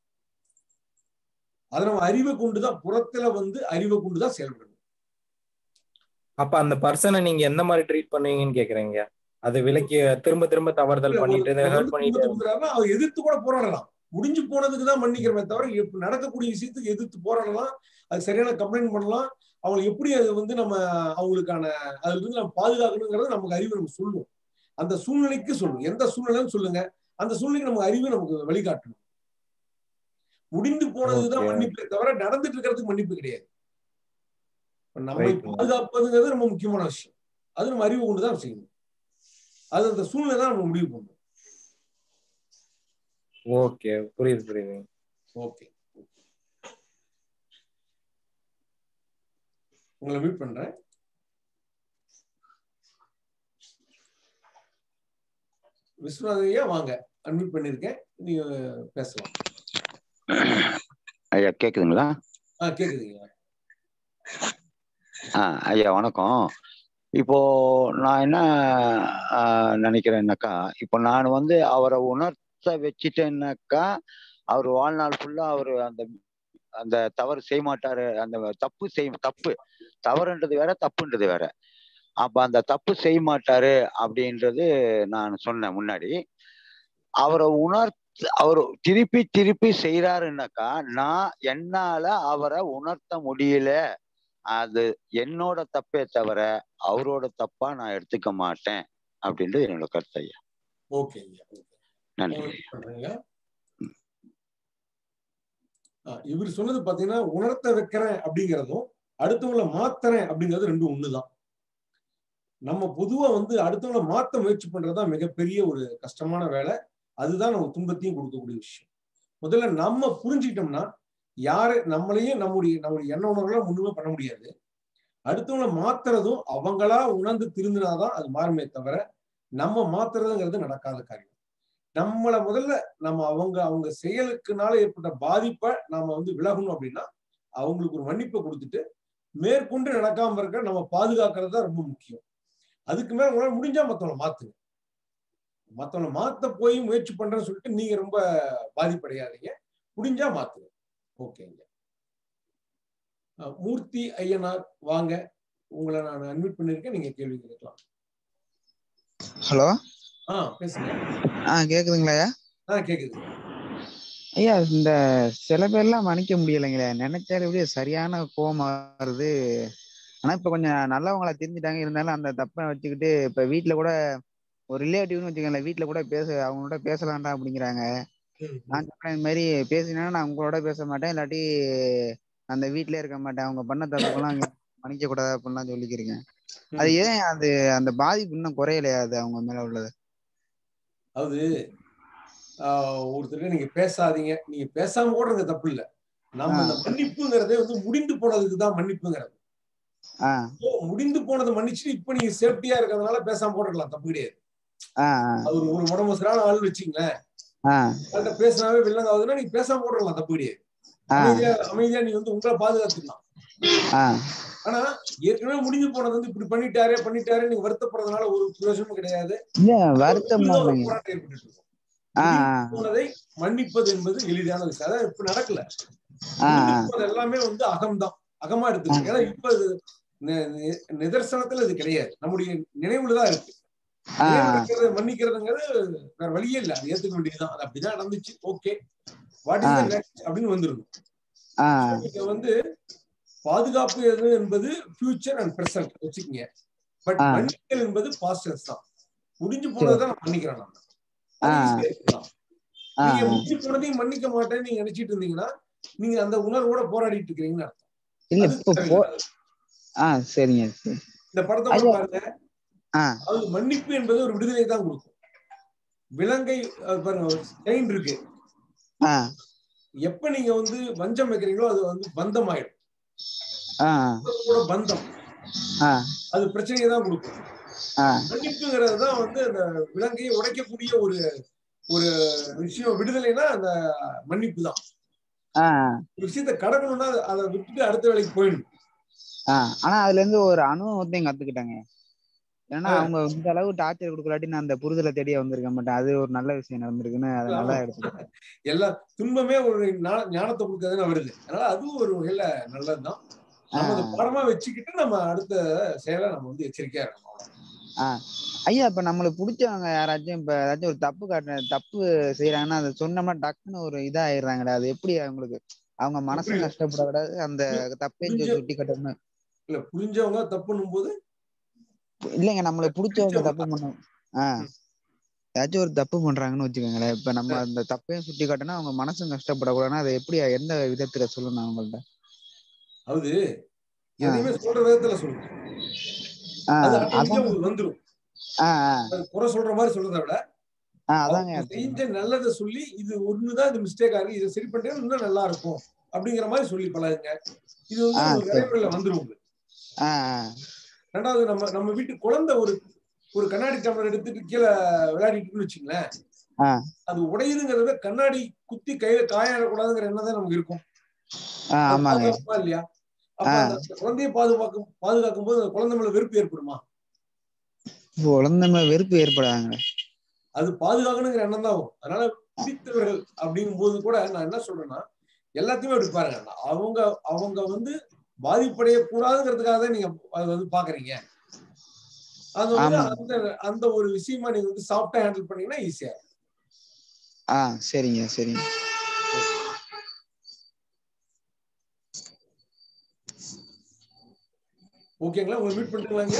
Speaker 1: அதை நம்ம அறிவை கொண்டுதான் புறத்துல வந்து அறிவை கொண்டுதான் செயல்படணும்
Speaker 2: அப்ப அந்த பர்சனை நீங்க எந்த மாதிரி ட்ரீட் பண்ணுவீங்கன்னு கேக்குறீங்க அது விலக்கி திரும்ப திரும்ப தவறுதல்
Speaker 1: இல்ல, ஒரு-
Speaker 2: பண்ணிட்டு
Speaker 1: ஒரு
Speaker 2: ஹர்ட்
Speaker 1: வந்து
Speaker 2: பண்ணிட்டு
Speaker 1: துன்பத்தை கொடுக்குறாருன்னா அவர் எதிர்த்து கூட போராடலாம் முடிஞ்சு போனதுக்கு தான் மன்னிக்கிறமே தவிர இப்ப நடக்கக்கூடிய விஷயத்துக்கு எதிர்த்து போராடலாம் அது சரியான கம்ப்ளைண்ட் பண்ணலாம் அவங்களை எப்படி அது வந்து நம்ம அவங்களுக்கான அதுல இருந்து நம்ம பாதுகாக்கணுங்கிறது நமக்கு அறிவு நமக்கு சொல்லும் அந்த சூழ்நிலைக்கு சொல்லும் எந்த சூழ்நிலைன்னு சொல்லுங்க அந்த சூழ்நிலைக்கு நமக்கு அறிவு நமக்கு வழிகாட்டணும் முடிந்து போனதுதான்
Speaker 2: Okay.
Speaker 1: மன்னிப்பே தவிர நடந்துட்டு இருக்கிறதுக்கு மன்னிப்பு கிடையாது இப்ப நம்மை
Speaker 2: Right.
Speaker 1: பாதுகாப்பதுங்கிறது ரொம்ப முக்கியமான விஷயம் அது நம்ம அறிவு கொண்டுதான் செய்யணும் அது அந்த சூழ்நிலை தான் நம்ம முடிவு பண்ணணும்
Speaker 2: ஓகே புரியுது புரியுது
Speaker 1: ஓகே உங்களை மீட் பண்றேன் விஸ்வநாதன் ஐயா வாங்க அன்மியூட் பண்ணிருக்கேன் நீங்க பேசலாம்
Speaker 4: ஐயா கேக்குதுங்களா
Speaker 1: ஆ கேக்குதுங்க
Speaker 4: ஆ ஐயா வணக்கம் இப்போ நான் என்ன ஆ, நினைக்கிறேன்னாக்கா இப்போ நான் வந்து அவரை உணர்த்த வச்சுட்டேன்னாக்கா அவர் வாழ்நாள் ஃபுல்லா அவர் அந்த அந்த தவறு செய்ய மாட்டாரு அந்த தப்பு செய் தப்பு தவறுன்றது வேற தப்புன்றது வேற அப்ப அந்த தப்பு செய்ய மாட்டாரு அப்படின்றது நான் சொன்னேன் முன்னாடி அவரை உணர்த்த அவர் திருப்பி திருப்பி செய்யறாருன்னாக்கா நான் என்னால அவரை உணர்த்த முடியல அது என்னோட தப்பே தவிர அவரோட தப்பா நான் எடுத்துக்க மாட்டேன் அப்படின்றது என்னோட கருத்து ஐயா
Speaker 1: ஓகே ஐயா okay.
Speaker 4: நன்றி
Speaker 1: உங்களை meet பண்றேங்க. ஆ, இவர் சொன்னது பாத்தீங்கன்னா உணர்த்த வைக்கிறேன் அப்படிங்கிறதும் அடுத்தவங்கள மாத்துறேன் அப்படிங்கிறது ரெண்டும் ஒண்ணுதான் நம்ம பொதுவா வந்து அடுத்தவங்கள மாத்த முயற்சி பண்றதுதான் மிகப்பெரிய ஒரு கஷ்டமான வேலை அதுதான் நம்ம துன்பத்தையும் கொடுக்கக்கூடிய விஷயம் முதல்ல நம்ம புரிஞ்சுக்கிட்டோம்னா யாரு நம்மளையும் நம்முடைய நம்முடைய எண்ண உணர்வுகளை முன்னுமே பண்ண முடியாது அடுத்தவங்கள மாத்துறதும் அவங்களா உணர்ந்து திருந்தினாதான் அது மாறுமே தவிர நம்ம மாத்துறதுங்கிறது நடக்காத காரியம் நம்மள முதல்ல நம்ம அவங்க அவங்க செயலுக்குனால ஏற்பட்ட பாதிப்பை நாம வந்து விலகணும் அப்படின்னா அவங்களுக்கு ஒரு மன்னிப்பை கொடுத்துட்டு மேற்கொண்டு நடக்காம இருக்க நம்ம பாதுகாக்கிறது தான் ரொம்ப முக்கியம் அதுக்கு மேல உங்களால முடிஞ்சா மத்தவங்களை மாத்துங்க மத்தவங்களை மாத்த போய் முயற்சி பண்றேன்னு சொல்லிட்டு நீங்க ரொம்ப பாதிப்படையாதீங்க முடிஞ்சா மாத்துங்க ஓகேங்க அஹ் மூர்த்தி ஐயனார் வாங்க உங்களை நான் அட்மிட் பண்ணிருக்கேன் நீங்க கேள்வி கேட்கலாம்
Speaker 3: ஹலோ
Speaker 1: ஆ பேசுங்க
Speaker 3: ஆ கேக்குதுங்களாயா
Speaker 1: ஆ கேக்குது
Speaker 3: ஐயா இந்த சில பேர்லாம் மன்னிக்க முடியலைங்களே நினைச்சாலே எப்படியே சரியான கோவம் வருது ஆனா இப்ப கொஞ்சம் நல்லவங்களா தெரிஞ்சுட்டாங்க இருந்தாலும் அந்த தப்பை வச்சுக்கிட்டு இப்ப வீட்டுல கூட ஒரு ரிலேட்டிவ்னு வச்சுக்கோங்களேன் வீட்ல கூட பேச அவங்களோட பேசலாம்டா அப்படிங்கிறாங்க
Speaker 1: ம், ம்.
Speaker 3: நான் சொல்றேன் இந்த மாதிரி பேசினா நான் உங்களோட பேச மாட்டேன் இல்லாட்டி அந்த வீட்லயே இருக்க மாட்டேன் அவங்க பண்ண தப்புக்கெல்லாம் மன்னிக்க கூடாது அப்படின்லாம் சொல்லிக்கிறீங்க அது ஏன் அது அந்த பாதிப்பு இன்னும் குறையலையா அது அவங்க மேல உள்ளது
Speaker 1: அதாவது ஆஹ், ஒருத்தருக்கு நீங்க பேசாதீங்க நீங்க பேசாம கூட இருங்க தப்பு இல்ல நம்ம
Speaker 3: ஆ.
Speaker 1: இந்த மன்னிப்புங்கிறதே வந்து முடிந்து போனதுக்கு தான் மன்னிப்புங்கிறது
Speaker 3: ஆஹ்
Speaker 1: ஓ, முடிந்து போனதை மன்னிச்சுட்டு இப்ப நீங்க சேஃப்டியா இருக்கிறதுனால பேசாம போட்டுக்கலாம் தப்பு கிடையாது
Speaker 3: ஆஹ்
Speaker 1: அவர் ஒரு உடம்புசரான ஆள் வச்சுங்களேன்
Speaker 3: ஆஹ்
Speaker 1: அவர்கிட்ட பேசினாவே வில்லங்க ஆகுதுன்னா நீங்க பேசாம போட்டுக்கலாம் தப்பு கிடையாது
Speaker 3: ஆஹ்
Speaker 1: அமைதியா அமைதியா நீங்க வந்து உங்களை பாதுகாத்துக்கலாம்
Speaker 3: ஆஹ்
Speaker 1: ஆனா ஏற்கனவே முடிஞ்சு போனது வந்து இப்படி பண்ணிட்டாரே பண்ணிட்டாரே நீங்க வருத்தப்படுறதுனால ஒரு பிரயோஜனமும் கிடையாது
Speaker 3: இல்ல வருத்தம்லாம்
Speaker 1: ஒரு
Speaker 3: இல்லைங்க
Speaker 1: போராட்டம் ஏற்பட்டு இருக்கும்
Speaker 3: ஆஹ்
Speaker 1: முடிந்து போனதை மன்னிப்பது என்பது எளிதான விஷயம் அதான் இப்ப நடக்கல
Speaker 3: ஆஹ்
Speaker 1: முடிஞ்சு போனது எல்லாமே வந்து அகம்தான் அகமா எடுத்துருக்கு ஏன்னா இப்ப இது நி- நி- நிதர்சனத்துல இது கிடையாது நம்முடைய நினைவுல தான் இருக்கு நினைவுல
Speaker 3: ஆஹ்
Speaker 1: இருக்கிறது மன்னிக்கிறதுங்கிறது வேற வழியே இல்ல அது ஏத்துக்க வேண்டியதுதான் அது அப்படிதான் நடந்துச்சு okay what is
Speaker 3: ah.
Speaker 1: Next அப்படின்னு வந்துருக்கும்
Speaker 3: ஆஹ்
Speaker 1: நீங்க வந்து பாதுகாப்பு எது என்பது ஃபியூச்சர் அண்ட் பிரசன்ட் வச்சுக்கீங்க பட்
Speaker 3: ஆ.
Speaker 1: மன்னித்தல் என்பது பாஸ்டர்ஸ் தான் முடிஞ்சு போனதை நம்ம மன்னிக்கிறோம் நம்ம அது
Speaker 3: ஆ.
Speaker 1: easy ஆ எடுத்துக்கலாம். நீங்க
Speaker 3: ஆஹ்
Speaker 1: முடிஞ்சு போனதையும் மன்னிக்க மாட்டேன்னு நீங்க நினைச்சிட்டு இருந்தீங்கன்னா நீங்க அந்த உணர்வோட போராடிட்டு இருக்கிறீங்கன்னு அர்த்தம்.
Speaker 3: இல்ல
Speaker 1: அது
Speaker 3: இப்போ போ
Speaker 1: தேவையில்லை.
Speaker 3: ஆஹ் சரிங்க சரி
Speaker 1: இந்த படத்தை கூட
Speaker 3: ஐயா.
Speaker 1: பாருங்க
Speaker 3: ஆஹ்
Speaker 1: அது மன்னிப்பு என்பது ஒரு விடுதலை தான் கொடுக்கும் விலங்கை அது பாருங்க செயின் இருக்கு
Speaker 3: ஆஹ்
Speaker 1: எப்ப நீங்க வந்து வஞ்சம் வைக்கிறீங்களோ அது வந்து பந்தம் ஆயிடும்
Speaker 3: ஆஹ்
Speaker 1: கூட பந்தம்
Speaker 3: ஆஹ்
Speaker 1: அது பிரச்சனையை தான் கொடுக்கும்
Speaker 3: ஆஹ்
Speaker 1: மன்னிப்புங்கிறது தான் வந்து அந்த விலங்கையை உடைக்கக்கூடிய ஒரு ஒரு விஷயம் விடுதலைனா அந்த மன்னிப்பு தான்
Speaker 3: ஆஹ்
Speaker 1: ஒரு விஷயத்தை கடக்கணும்னா அதை- அதை விட்டுட்டு அடுத்த வேலைக்கு போயிடணும்
Speaker 3: ஆஹ் ஆனா அதுல இருந்து ஒரு அனுபவத்தையும் கத்துக்கிட்டாங்க ஏன்னா
Speaker 1: ஆ.
Speaker 3: அவங்க இந்த அளவு டார்ச்சர் கொடுக்கலாட்டி நான் அந்த புரிதலை தேடி வந்திருக்க மாட்டேன் அது ஒரு நல்ல விஷயம் நடந்திருக்குன்னு அதை நல்லா எடுத்துக்கிட்டேன்
Speaker 1: எல்லா துன்பமே ஒரு ஞா- ஞானத்தை கொடுக்கறதுன்னு வருது அதனால அதுவும் ஒரு வகையில நல்லதுதான் நம்ம அதை
Speaker 3: ஆஹ்
Speaker 1: பாடமா வச்சுக்கிட்டு நம்ம அடுத்த செயலை நம்ம வந்து எச்சரிக்கையா இருக்கணும் அவ்வளவுதான்.
Speaker 3: ஐயா இப்ப நம்மளுக்கு பிடிச்சவங்க யாராச்சும் இப்ப ஏதாச்சும் ஒரு தப்பு காட்ட தப்பு செய்யறாங்கன்னா அதை சொன்னோம்னா டக்குன்னு ஒரு இதா ஆயிடுறாங்கடா அது எப்படி அவங்களுக்கு அவங்க மனசு
Speaker 1: புரியல.
Speaker 3: கஷ்டப்படக்கூடாது அந்த தப்பையும்
Speaker 1: புரிஞ்ச-
Speaker 3: சுட்டி கட்டணும்
Speaker 1: இல்ல புரிஞ்சவங்க தப்புன்னும் போது
Speaker 3: இல்லைங்க நம்மளுக்கு பிடிச்சவங்க
Speaker 1: பிடிச்சவங்க.
Speaker 3: தப்பு பண்ணும் ஆஹ் ஏதாச்சும் ஒரு தப்பு பண்றாங்கன்னு வச்சுக்கோங்களேன் இப்ப நம்ம அந்த தப்பையும் சுட்டி காட்டினா அவங்க மனசும் கஷ்டப்படக்கூடாதுன்னா அதை எப்படி எந்த விதத்துல சொல்லணும் அவங்கள்ட்ட
Speaker 1: அது எதையுமே சொல்ற விதத்துல சொல்லுங்க
Speaker 3: ஆஹ்
Speaker 1: அது
Speaker 3: அதான்
Speaker 1: ஆட்டோமேட்டிக்கா உங்களுக்கு வந்துரும்
Speaker 3: ஆஹ் ஆஹ்
Speaker 1: அது குறை சொல்ற மாதிரி சொல்றதை விட
Speaker 3: ஆஹ் அதாங்க
Speaker 1: அவங்க செஞ்ச நல்லதை சொல்லி இது ஒண்ணுதான் இது மிஸ்டேக் ஆகுது இதை சரி பண்ணிட்டா இன்னும் நல்லா இருக்கும் அப்படிங்கிற மாதிரி சொல்லி பழகுங்க இது வந்து
Speaker 3: ஆ,
Speaker 1: ஒரு
Speaker 3: சரி.
Speaker 1: நடைமுறையில வந்துரும் உங்களுக்கு
Speaker 3: ஆஹ் ஆஹ்
Speaker 1: ரெண்டாவது நம்ம நம்ம வீட்டு குழந்தை ஒரு ஒரு கண்ணாடி டம்ளர் எடுத்துட்டு கீழே விளையாடிட்டுன்னு வச்சுங்களேன்
Speaker 3: ஆ.
Speaker 1: அது உடையுதுங்கிறத விட கண்ணாடி குத்தி கையில காயிடக்கூடாதுங்கிற எண்ணம் தான் நமக்கு இருக்கும்
Speaker 3: ஆஹ்
Speaker 1: அது
Speaker 3: ஆமாங்க
Speaker 1: பாதுகாப்புமா இல்லையா அப்ப
Speaker 3: ஆ.
Speaker 1: அந்த குழந்தையை பாதுகாக்கும் பாதுகாக்கும் போது அந்த குழந்தை மேல வெறுப்பு ஏற்படுமா
Speaker 3: குழந்தை மேல வெறுப்பு ஏற்படாங்க
Speaker 1: அது பாதுகாக்கணுங்கிற எண்ணம் தான் வரும் அதனால பிடித்தவர்கள் அப்படிங்கும் போது கூட நான் என்ன சொல்றேன்னா எல்லாத்தையுமே அப்படி பாருங்க அவங்க அவங்க வந்து பாதிப்படைய கூடாதுங்கிறதுக்காக தான் நீங்க அதை வந்து பாக்குறீங்க அது வந்து
Speaker 3: ஆமா.
Speaker 1: அந்த அந்த ஒரு விஷயமா நீங்க வந்து சாஃப்டா ஹேண்டில் பண்ணீங்கன்னா ஈஸியா
Speaker 3: ஆஹ் சரிங்க சரிங்க
Speaker 1: ஓகேங்களா உங்களை மீட் பண்ணிட்டுங்களாங்க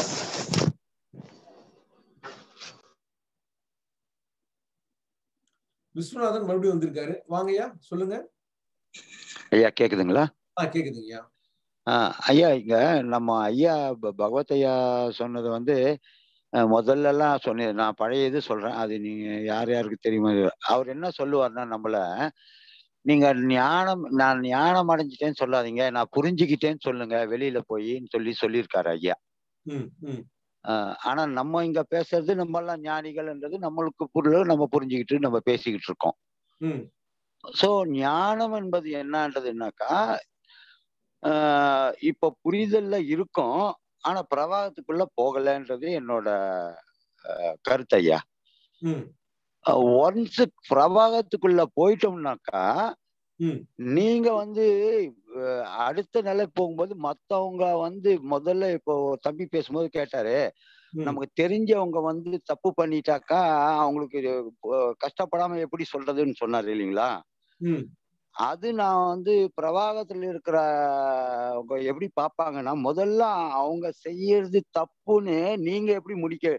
Speaker 1: விஸ்வநாதன் மறுபடியும் வந்திருக்காரு வாங்கய்யா சொல்லுங்க
Speaker 4: ஐயா கேக்குதுங்களா
Speaker 1: ஆ கேக்குதுங்கய்யா
Speaker 4: ஆஹ் ஐயா இங்க நம்ம ஐயா ப- பகவத் ஐயா சொன்னது வந்து அஹ், முதல்ல எல்லாம் சொன்னது நான் பழைய இது சொல்றேன் அது நீங்க யார் யாருக்கு தெரியுமா அவர் என்ன சொல்லுவார்னா நம்மள நீங்க ஞானம் நான் ஞானம் அடைஞ்சிட்டேன்னு சொல்லாதீங்க நான் புரிஞ்சுக்கிட்டேன்னு சொல்லுங்க வெளியில போயின்னு சொல்லி சொல்லியிருக்காரு ஐயா
Speaker 1: ம் ம்
Speaker 4: ஆஹ் ஆனா நம்ம இங்க பேசுறது நம்ம எல்லாம் ஞானிகள்ன்றது நம்மளுக்கு புரியல நம்ம புரிஞ்சுக்கிட்டு நம்ம பேசிக்கிட்டு இருக்கோம்
Speaker 1: ம்
Speaker 4: சோ ஞானம் என்பது என்னன்றதுனாக்கா ஆஹ் இப்ப புரிதல்ல இருக்கும் ஆனா பிரவாகத்துக்குள்ள போகலன்றது என்னோட ஆஹ் கருத்து ஐயா
Speaker 1: ம்
Speaker 4: ஒன்ஸ் பிரவாகத்துக்குள்ள போயிட்டோம்னாக்கா
Speaker 1: ம்.
Speaker 4: நீங்க வந்து அஹ், அடுத்த நிலை போகும்போது மத்தவங்க வந்து முதல்ல இப்போ ஒரு தம்பி பேசும்போது கேட்டாரு
Speaker 1: ம்.
Speaker 4: நமக்கு தெரிஞ்சவங்க வந்து தப்பு பண்ணிட்டாக்கா அவங்களுக்கு இது, அஹ், கஷ்டப்படாம எப்படி சொல்றதுன்னு சொன்னாரு இல்லைங்களா
Speaker 1: ம்
Speaker 4: அது நான் வந்து பிரவாகத்துல இருக்கிற அவங்க எப்படி பார்ப்பாங்கன்னா முதல்ல அவங்க செய்யறது தப்புன்னு நீங்க எப்படி முடிக்க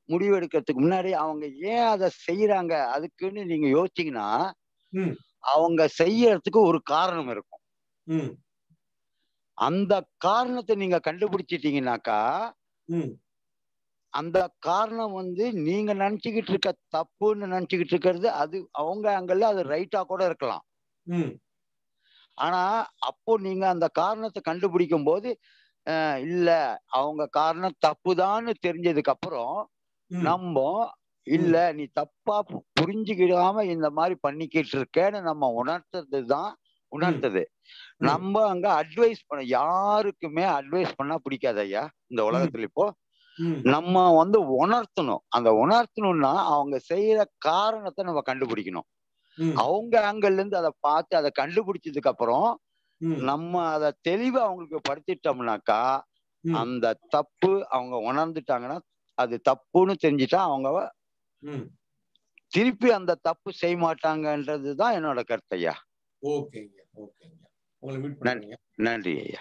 Speaker 4: முடிவு எடுக்கிறதுக்கு முன்னாடி அவங்க ஏன் அதை செய்யறாங்க அதுக்குன்னு நீங்க யோசிச்சீங்கன்னா
Speaker 1: ம்.
Speaker 4: அவங்க செய்யறதுக்கு ஒரு காரணம் இருக்கும்
Speaker 1: ம்
Speaker 4: அந்த காரணத்தை நீங்க கண்டுபிடிச்சிட்டீங்கன்னாக்கா
Speaker 1: ம்
Speaker 4: அந்த காரணம் வந்து நீங்க நினைச்சுக்கிட்டு இருக்க தப்புன்னு நினைச்சுக்கிட்டு இருக்கிறது அது அவங்க அங்கல்ல அது ரைட்டா கூட இருக்கலாம்
Speaker 1: ம்
Speaker 4: ஆனா அப்போ நீங்க அந்த காரணத்தை கண்டுபிடிக்கும் போது அஹ், இல்ல அவங்க காரணம் தப்புதான்னு தெரிஞ்சதுக்கு அப்புறம்
Speaker 1: ம்
Speaker 4: நம்ம இல்ல நீ தப்பா பு- புரிஞ்சுக்கிடாம இந்த மாதிரி பண்ணிக்கிட்டு இருக்கேன்னு நம்ம உணர்த்துறது தான் உணர்த்தது
Speaker 1: ம்.
Speaker 4: நம்ம அங்க அட்வைஸ் பண்ண யாருக்குமே அட்வைஸ் பண்ணா பிடிக்காது ஐயா இந்த உலகத்துல இப்போ
Speaker 1: ம்
Speaker 4: நம்ம வந்து உணர்த்தணும் அந்த உணர்த்தணும்னா அவங்க செய்யற காரணத்தை நம்ம கண்டுபிடிக்கணும்
Speaker 1: ம்
Speaker 4: அவங்க ஆங்கிள் இருந்து அதை பார்த்து அதை கண்டுபிடிச்சதுக்கு அப்புறம்
Speaker 1: ம்
Speaker 4: நம்ம அதை தெளிவா அவங்களுக்கு படுத்திட்டோம்னாக்கா
Speaker 1: ம்
Speaker 4: அந்த தப்பு அவங்க உணர்ந்துட்டாங்கன்னா அது தப்புன்னு தெரிஞ்சுட்டா அவங்க
Speaker 1: ம்
Speaker 4: திருப்பி அந்த தப்பு செய்ய மாட்டாங்கன்றது தான் என்னோட கருத்து ஐயா
Speaker 1: ஓகேங்க ஓகேங்க உங்களை மீட் பண்ணுங்க
Speaker 4: நன்றி ஐயா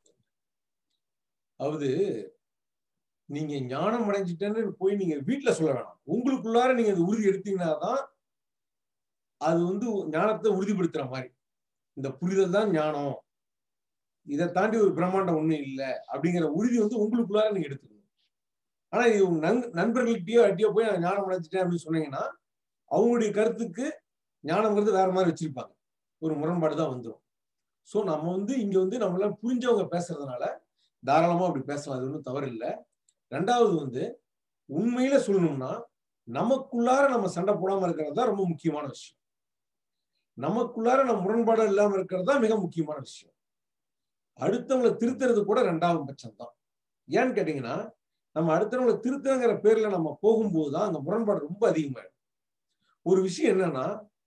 Speaker 1: அதாவது நீங்க ஞானம் அடைஞ்சிட்டேன்னு போய் நீங்க வீட்டுல சொல்ல வேணாம் உங்களுக்குள்ளார நீங்க அந்த உறுதி எடுத்தீங்கன்னா தான் அது வந்து ஞானத்தை உறுதிப்படுத்துற மாதிரி இந்த புரிதல் தான் ஞானம் இதை தாண்டி ஒரு பிரம்மாண்டம் ஒண்ணும் இல்லை அப்படிங்கிற உறுதி வந்து உங்களுக்குள்ளார நீங்க எடுத்துக்கணும் ஆனா இது உங்க நண்- நண்பர்கள்கிட்டயோ அட்டியோ போய் நான் ஞானம் அடைஞ்சிட்டேன் அப்படின்னு சொன்னீங்கன்னா அவங்களுடைய கருத்துக்கு ஞானம்ங்கிறது வேற மாதிரி வச்சிருப்பாங்க ஒரு முரண்பாடு தான் வந்துடும் ஸோ நம்ம வந்து இங்க வந்து நம்மளால புரிஞ்சவங்க பேசுறதுனால தாராளமா அப்படி பேசலாம் அது ஒன்றும் தவறு இல்லை ரெண்டாவது வந்து உண்மையில சொல்லணும்னா நமக்குள்ளார நம்ம சண்டை போடாம இருக்கிறது தான் ரொம்ப முக்கியமான விஷயம் நமக்குள்ளார நம்ம முரண்பாடு இல்லாம இருக்கிறது தான் மிக முக்கியமான விஷயம் அடுத்தவங்களை திருத்துறது கூட ரெண்டாவது பட்சம் தான் ஏன்னு கேட்டீங்கன்னா நம்ம அடுத்தவங்களை திருத்தங்கிற பேர்ல நம்ம போகும்போது தான் அந்த முரண்பாடு ரொம்ப அதிகமாயிடும் ஒரு விஷயம் என்னன்னா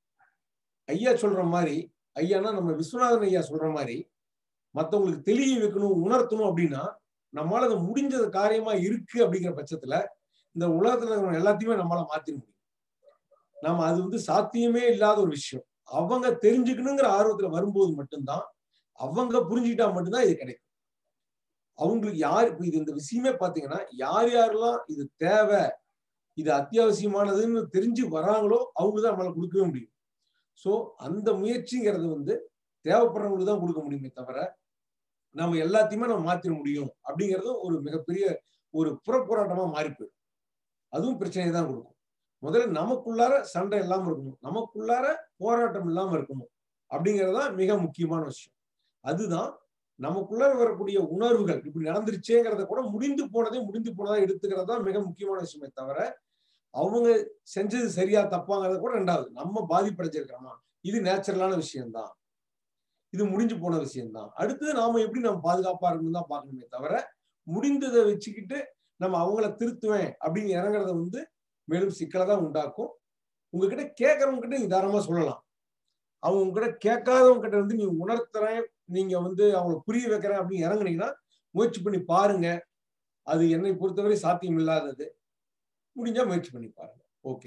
Speaker 1: ஐயா சொல்ற மாதிரி ஐயானா நம்ம விஸ்வநாதன் ஐயா சொல்ற மாதிரி மத்தவங்களுக்கு தெளிய வைக்கணும் உணர்த்தணும் அப்படின்னா நம்மளால அது முடிஞ்சது காரியமா இருக்கு அப்படிங்கிற பட்சத்துல இந்த உலகத்துல இருக்கிற எல்லாத்தையுமே நம்மளால மாத்திர முடியும் நம்ம அது வந்து சாத்தியமே இல்லாத ஒரு விஷயம் அவங்க தெரிஞ்சுக்கணுங்கிற ஆர்வத்துல வரும்போது மட்டும்தான் அவங்க புரிஞ்சுக்கிட்டா மட்டும்தான் இது கிடைக்கும் அவங்களுக்கு யார் இப்ப இது இந்த விஷயமே பாத்தீங்கன்னா யார் யாரெல்லாம் இது தேவை இது அத்தியாவசியமானதுன்னு தெரிஞ்சு வராங்களோ அவங்க தான் நம்மளால கொடுக்கவே முடியும் சோ அந்த முயற்சிங்கிறது வந்து தேவைப்படுறவங்களுக்கு தான் கொடுக்க முடியுமே தவிர நம்ம எல்லாத்தையுமே நம்ம மாத்திர முடியும் அப்படிங்கிறதும் ஒரு மிகப்பெரிய ஒரு புறப்போராட்டமா மாறி போயிடும் அதுவும் பிரச்சனையை தான் கொடுக்கும் முதல்ல நமக்குள்ளார சண்டை இல்லாம இருக்கணும் நமக்குள்ளார போராட்டம் இல்லாம இருக்கணும் அப்படிங்கிறது தான் மிக முக்கியமான விஷயம் அதுதான் நமக்குள்ளார வரக்கூடிய உணர்வுகள் இப்படி நடந்துருச்சேங்கிறத கூட முடிந்து போனதே முடிந்து போனதா எடுத்துக்கிறது தான் மிக முக்கியமான விஷயமே தவிர அவங்க செஞ்சது சரியா தப்பாங்கிறத கூட ரெண்டாவது நம்ம பாதிப்படைஞ்சிருக்கிறோமா இது நேச்சுரலான விஷயம்தான் இது முடிஞ்சு போன விஷயம்தான் அடுத்தது நாம எப்படி நம்ம பாதுகாப்பா இருக்கணும் தான் பார்க்கணுமே தவிர முடிந்ததை வச்சுக்கிட்டு நம்ம அவங்கள திருத்துவேன் அப்படின்னு இறங்குறத வந்து மேலும் சிக்கலை தான் உண்டாக்கும் உங்ககிட்ட கேட்கறவங்க கிட்ட நீங்க தாராளமா சொல்லலாம் அவங்க உங்ககிட்ட கேட்காதவங்க கிட்ட வந்து நீ உணர்த்துறேன் நீங்க வந்து அவங்கள புரிய வைக்கிறேன் அப்படின்னு இறங்குனீங்கன்னா முயற்சி பண்ணி பாருங்க அது என்னை பொறுத்தவரை சாத்தியம் இல்லாதது முடிஞ்சா முயற்சி பண்ணி பாருங்க ஓகே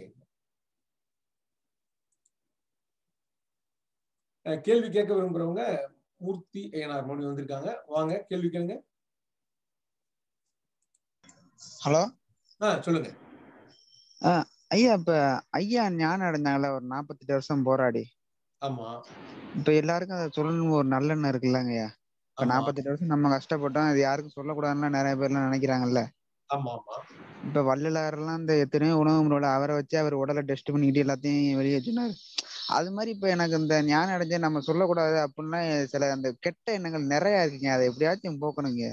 Speaker 1: கேள்வி கேட்க விரும்புறவங்க மூர்த்தி ஐயனார் மணி வந்திருக்காங்க வாங்க கேள்வி கேளுங்க
Speaker 3: ஹலோ
Speaker 1: ஆ சொல்லுங்க
Speaker 3: ஐயா இப்ப ஐயா ஞானம் அடைஞ்சாங்கல்ல ஒரு நாற்பத்தெட்டு வருஷம் போராடி
Speaker 1: ஆமா
Speaker 3: இப்ப எல்லாருக்கும் அதை சொல்லணும் ஒரு நல்லெண்ணம் இருக்குல்லங்க ஐயா இப்ப
Speaker 1: ஆமா
Speaker 3: நாற்பத்தெட்டு வருஷம் நம்ம கஷ்டப்பட்டோம் அது யாருக்கும் சொல்லக்கூடாதுன்னு நிறைய பேர்லாம் நினைக்கிறாங்கல்ல
Speaker 1: ஆமா ஆமா
Speaker 3: இப்ப வள்ளலாரெல்லாம் இந்த எத்தனையோ உணவு முறையில அவரை வச்சு அவர் உடலை டெஸ்ட் பண்ணிக்கிட்டு எல்லாத்தையும் வெளியே சொன்னாரு அது மாதிரி இப்ப எனக்கு இந்த ஞானம் அடைஞ்ச நம்ம சொல்லக்கூடாது அப்படின்னா சில அந்த கெட்ட எண்ணங்கள் நிறைய இருக்குங்க அதை எப்படியாச்சும் போக்கணுங்க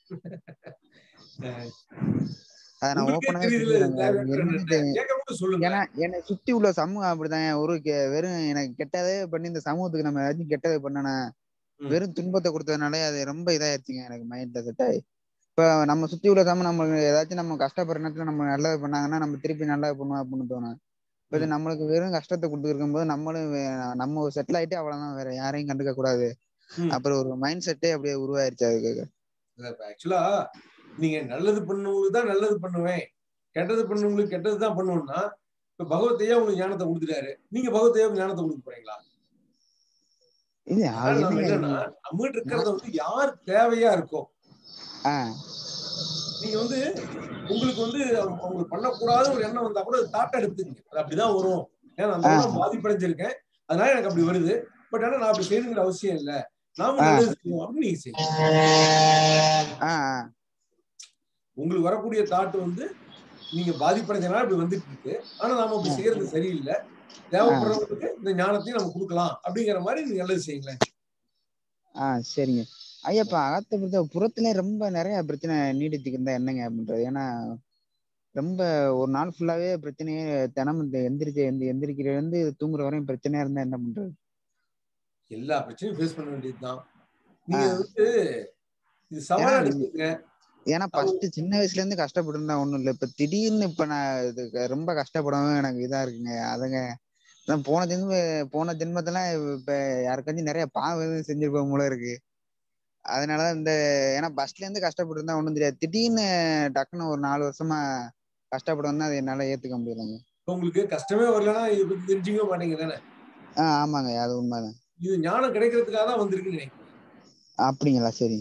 Speaker 1: அஹ்
Speaker 3: அதை நான்
Speaker 1: உங்களுக்கே
Speaker 3: ஓப்பனாவே
Speaker 1: தெரியுதுல இது
Speaker 3: சொல்லிடுறேங்க அது
Speaker 1: தேவையற்ற
Speaker 3: என்னன்னு
Speaker 1: என்ன
Speaker 3: தெ-
Speaker 1: கேட்கறவங்க சொல்லுங்க
Speaker 3: ஏன்னா என்னை சுத்தி உள்ள சமூகம் அப்படிதான் ஒரு கெ- வெறும் எனக்கு கெட்டதே பண்ணி இந்த சமூகத்துக்கு நம்ம ஏதாச்சும் கெட்டதை பண்ணனா
Speaker 1: ம்.
Speaker 3: வெறும் துன்பத்தை கொடுத்ததுனாலே அது ரொம்ப இதாயிருச்சுங்க எனக்கு மைண்ட்ல செட் ஆகி இப்ப நம்ம சுத்தி உள்ள சமூகம் நம்ம ஏதாச்சும் நம்ம கஷ்டப்படுற நேரத்துல நம்ம நல்லது பண்ணாங்கன்னா நம்ம திருப்பி நல்லது பண்ணுவோம் அப்படின்னு தோணும் இப்ப இது
Speaker 1: ம்.
Speaker 3: நம்மளுக்கு வெறும் கஷ்டத்தை கொடுத்துருக்கும் போது நம்மளும் வே- நம்ம செட்டில் ஆயிட்டு அவ்வளவுதான் வேற யாரையும் கண்டுக்க கூடாது
Speaker 1: ம்.
Speaker 3: அப்புறம் ஒரு மைண்ட் செட்டே அப்படியே உருவாயிருச்சு அதுக்கு
Speaker 1: ஆக்சுவலா நீங்க நல்லது பண்ணவங்களுக்கு தான் நல்லது பண்ணுவேன் கெட்டது பண்ணவங்களுக்கு கெட்டது தான் பண்ணுவேன்னா இப்ப பகவத்தையா உங்களுக்கு ஞானத்தை கொடுத்துட்டாரு நீங்க பகவத்தையா ஞானத்தை கொடுக்க போறீங்களா
Speaker 3: இல்ல அது
Speaker 1: அதனால நம்ம
Speaker 3: என்னங்க
Speaker 1: என்னன்னா நம்மகிட்ட இருக்கிறத வந்து யார் தேவையா இருக்கோ
Speaker 3: ஆஹ்
Speaker 1: நீங்க வந்து உங்களுக்கு வந்து அவங்க- அவங்களுக்கு பண்ணக்கூடாத ஒரு எண்ணம் வந்தா கூட தாட்டை எடுத்துக்கங்க அது அப்படிதான் வரும் ஏன்னா அந்த அளவு நான் பாதிப்படைஞ்சிருக்கேன் அதனால எனக்கு அப்படி வருது பட் ஆனா நான் அப்படி செய்யணுங்கிற அவசியம் இல்ல நாம
Speaker 3: ஆ.
Speaker 1: நல்லது செய்வோம் அப்படின்னு நீங்க செய்யுங்க
Speaker 3: ஆ ஆ
Speaker 1: உங்களுக்கு வரக்கூடிய தாட் வந்து நீங்க பாதிப்படைஞ்சனால இப்படி வந்துட்டு இருக்கு ஆனா நாம அப்படி செய்யறது சரியில்லை தேவைப்படுறவங்களுக்கு இந்த ஞானத்தையும் நம்ம கொடுக்கலாம் அப்படிங்கிற மாதிரி நீங்க நல்லது செய்யுங்களேன்
Speaker 3: ஆ சரிங்க ஐயா இப்ப அகத்தை பொறுத்த புறத்துல ரொம்ப நிறைய பிரச்சனை நீடித்துக்கு இருந்தா என்னங்க அப்படின்றது ஏன்னா ரொம்ப ஒரு நாள் ஃபுல்லாவே பிரச்சனையே தினமும் இந்த எந்திரிச்சு எந்த எந்திரிக்கிறதுல இருந்து தூங்குற வரையும் பிரச்சனையா இருந்தா என்ன பண்றது
Speaker 1: எல்லா பிரச்சனையும் ஃபேஸ் பண்ண வேண்டியதுதான் நீங்க
Speaker 3: ஆ.
Speaker 1: வந்து இது சவாலா
Speaker 3: ஏன்னா
Speaker 1: எடுத்துக்கங்க
Speaker 3: ஏன்னா ஃபர்ஸ்ட் சின்ன வயசுல இருந்து கஷ்டப்பட்டு இருந்தா ஒண்ணும் இல்ல இப்ப திடீர்னு இப்ப நான் இது ரொம்ப கஷ்டப்படவும் எனக்கு இதா இருக்குங்க அதுங்க நான் போன ஜென்ம போன ஜென்மத்தெல்லாம் இப்ப யாருக்காச்சும் நிறைய பாவம் எதுவும் செஞ்சிருப்போம் போல இருக்கு அதனாலதான் இந்த ஏன்னா பஸ்ல இருந்து கஷ்டப்பட்டு இருந்தா ஒண்ணும் தெரியாது திடீர்னு டக்குன்னு ஒரு நாலு வருஷமா கஷ்டப்படுவோம்னா அது என்னால ஏத்துக்க முடியலங்க
Speaker 1: இப்ப உங்களுக்கு கஷ்டமே வரலன்னா இதை பத்தி தெரிஞ்சுக்கவே மாட்டீங்க தானே
Speaker 3: ஆஹ் ஆமாங்க அது உண்மைதான்
Speaker 1: இது ஞானம் கிடைக்கிறதுக்காக தான் வந்திருக்குன்னு நினைக்கிறேன்
Speaker 3: அப்படிங்களா சரி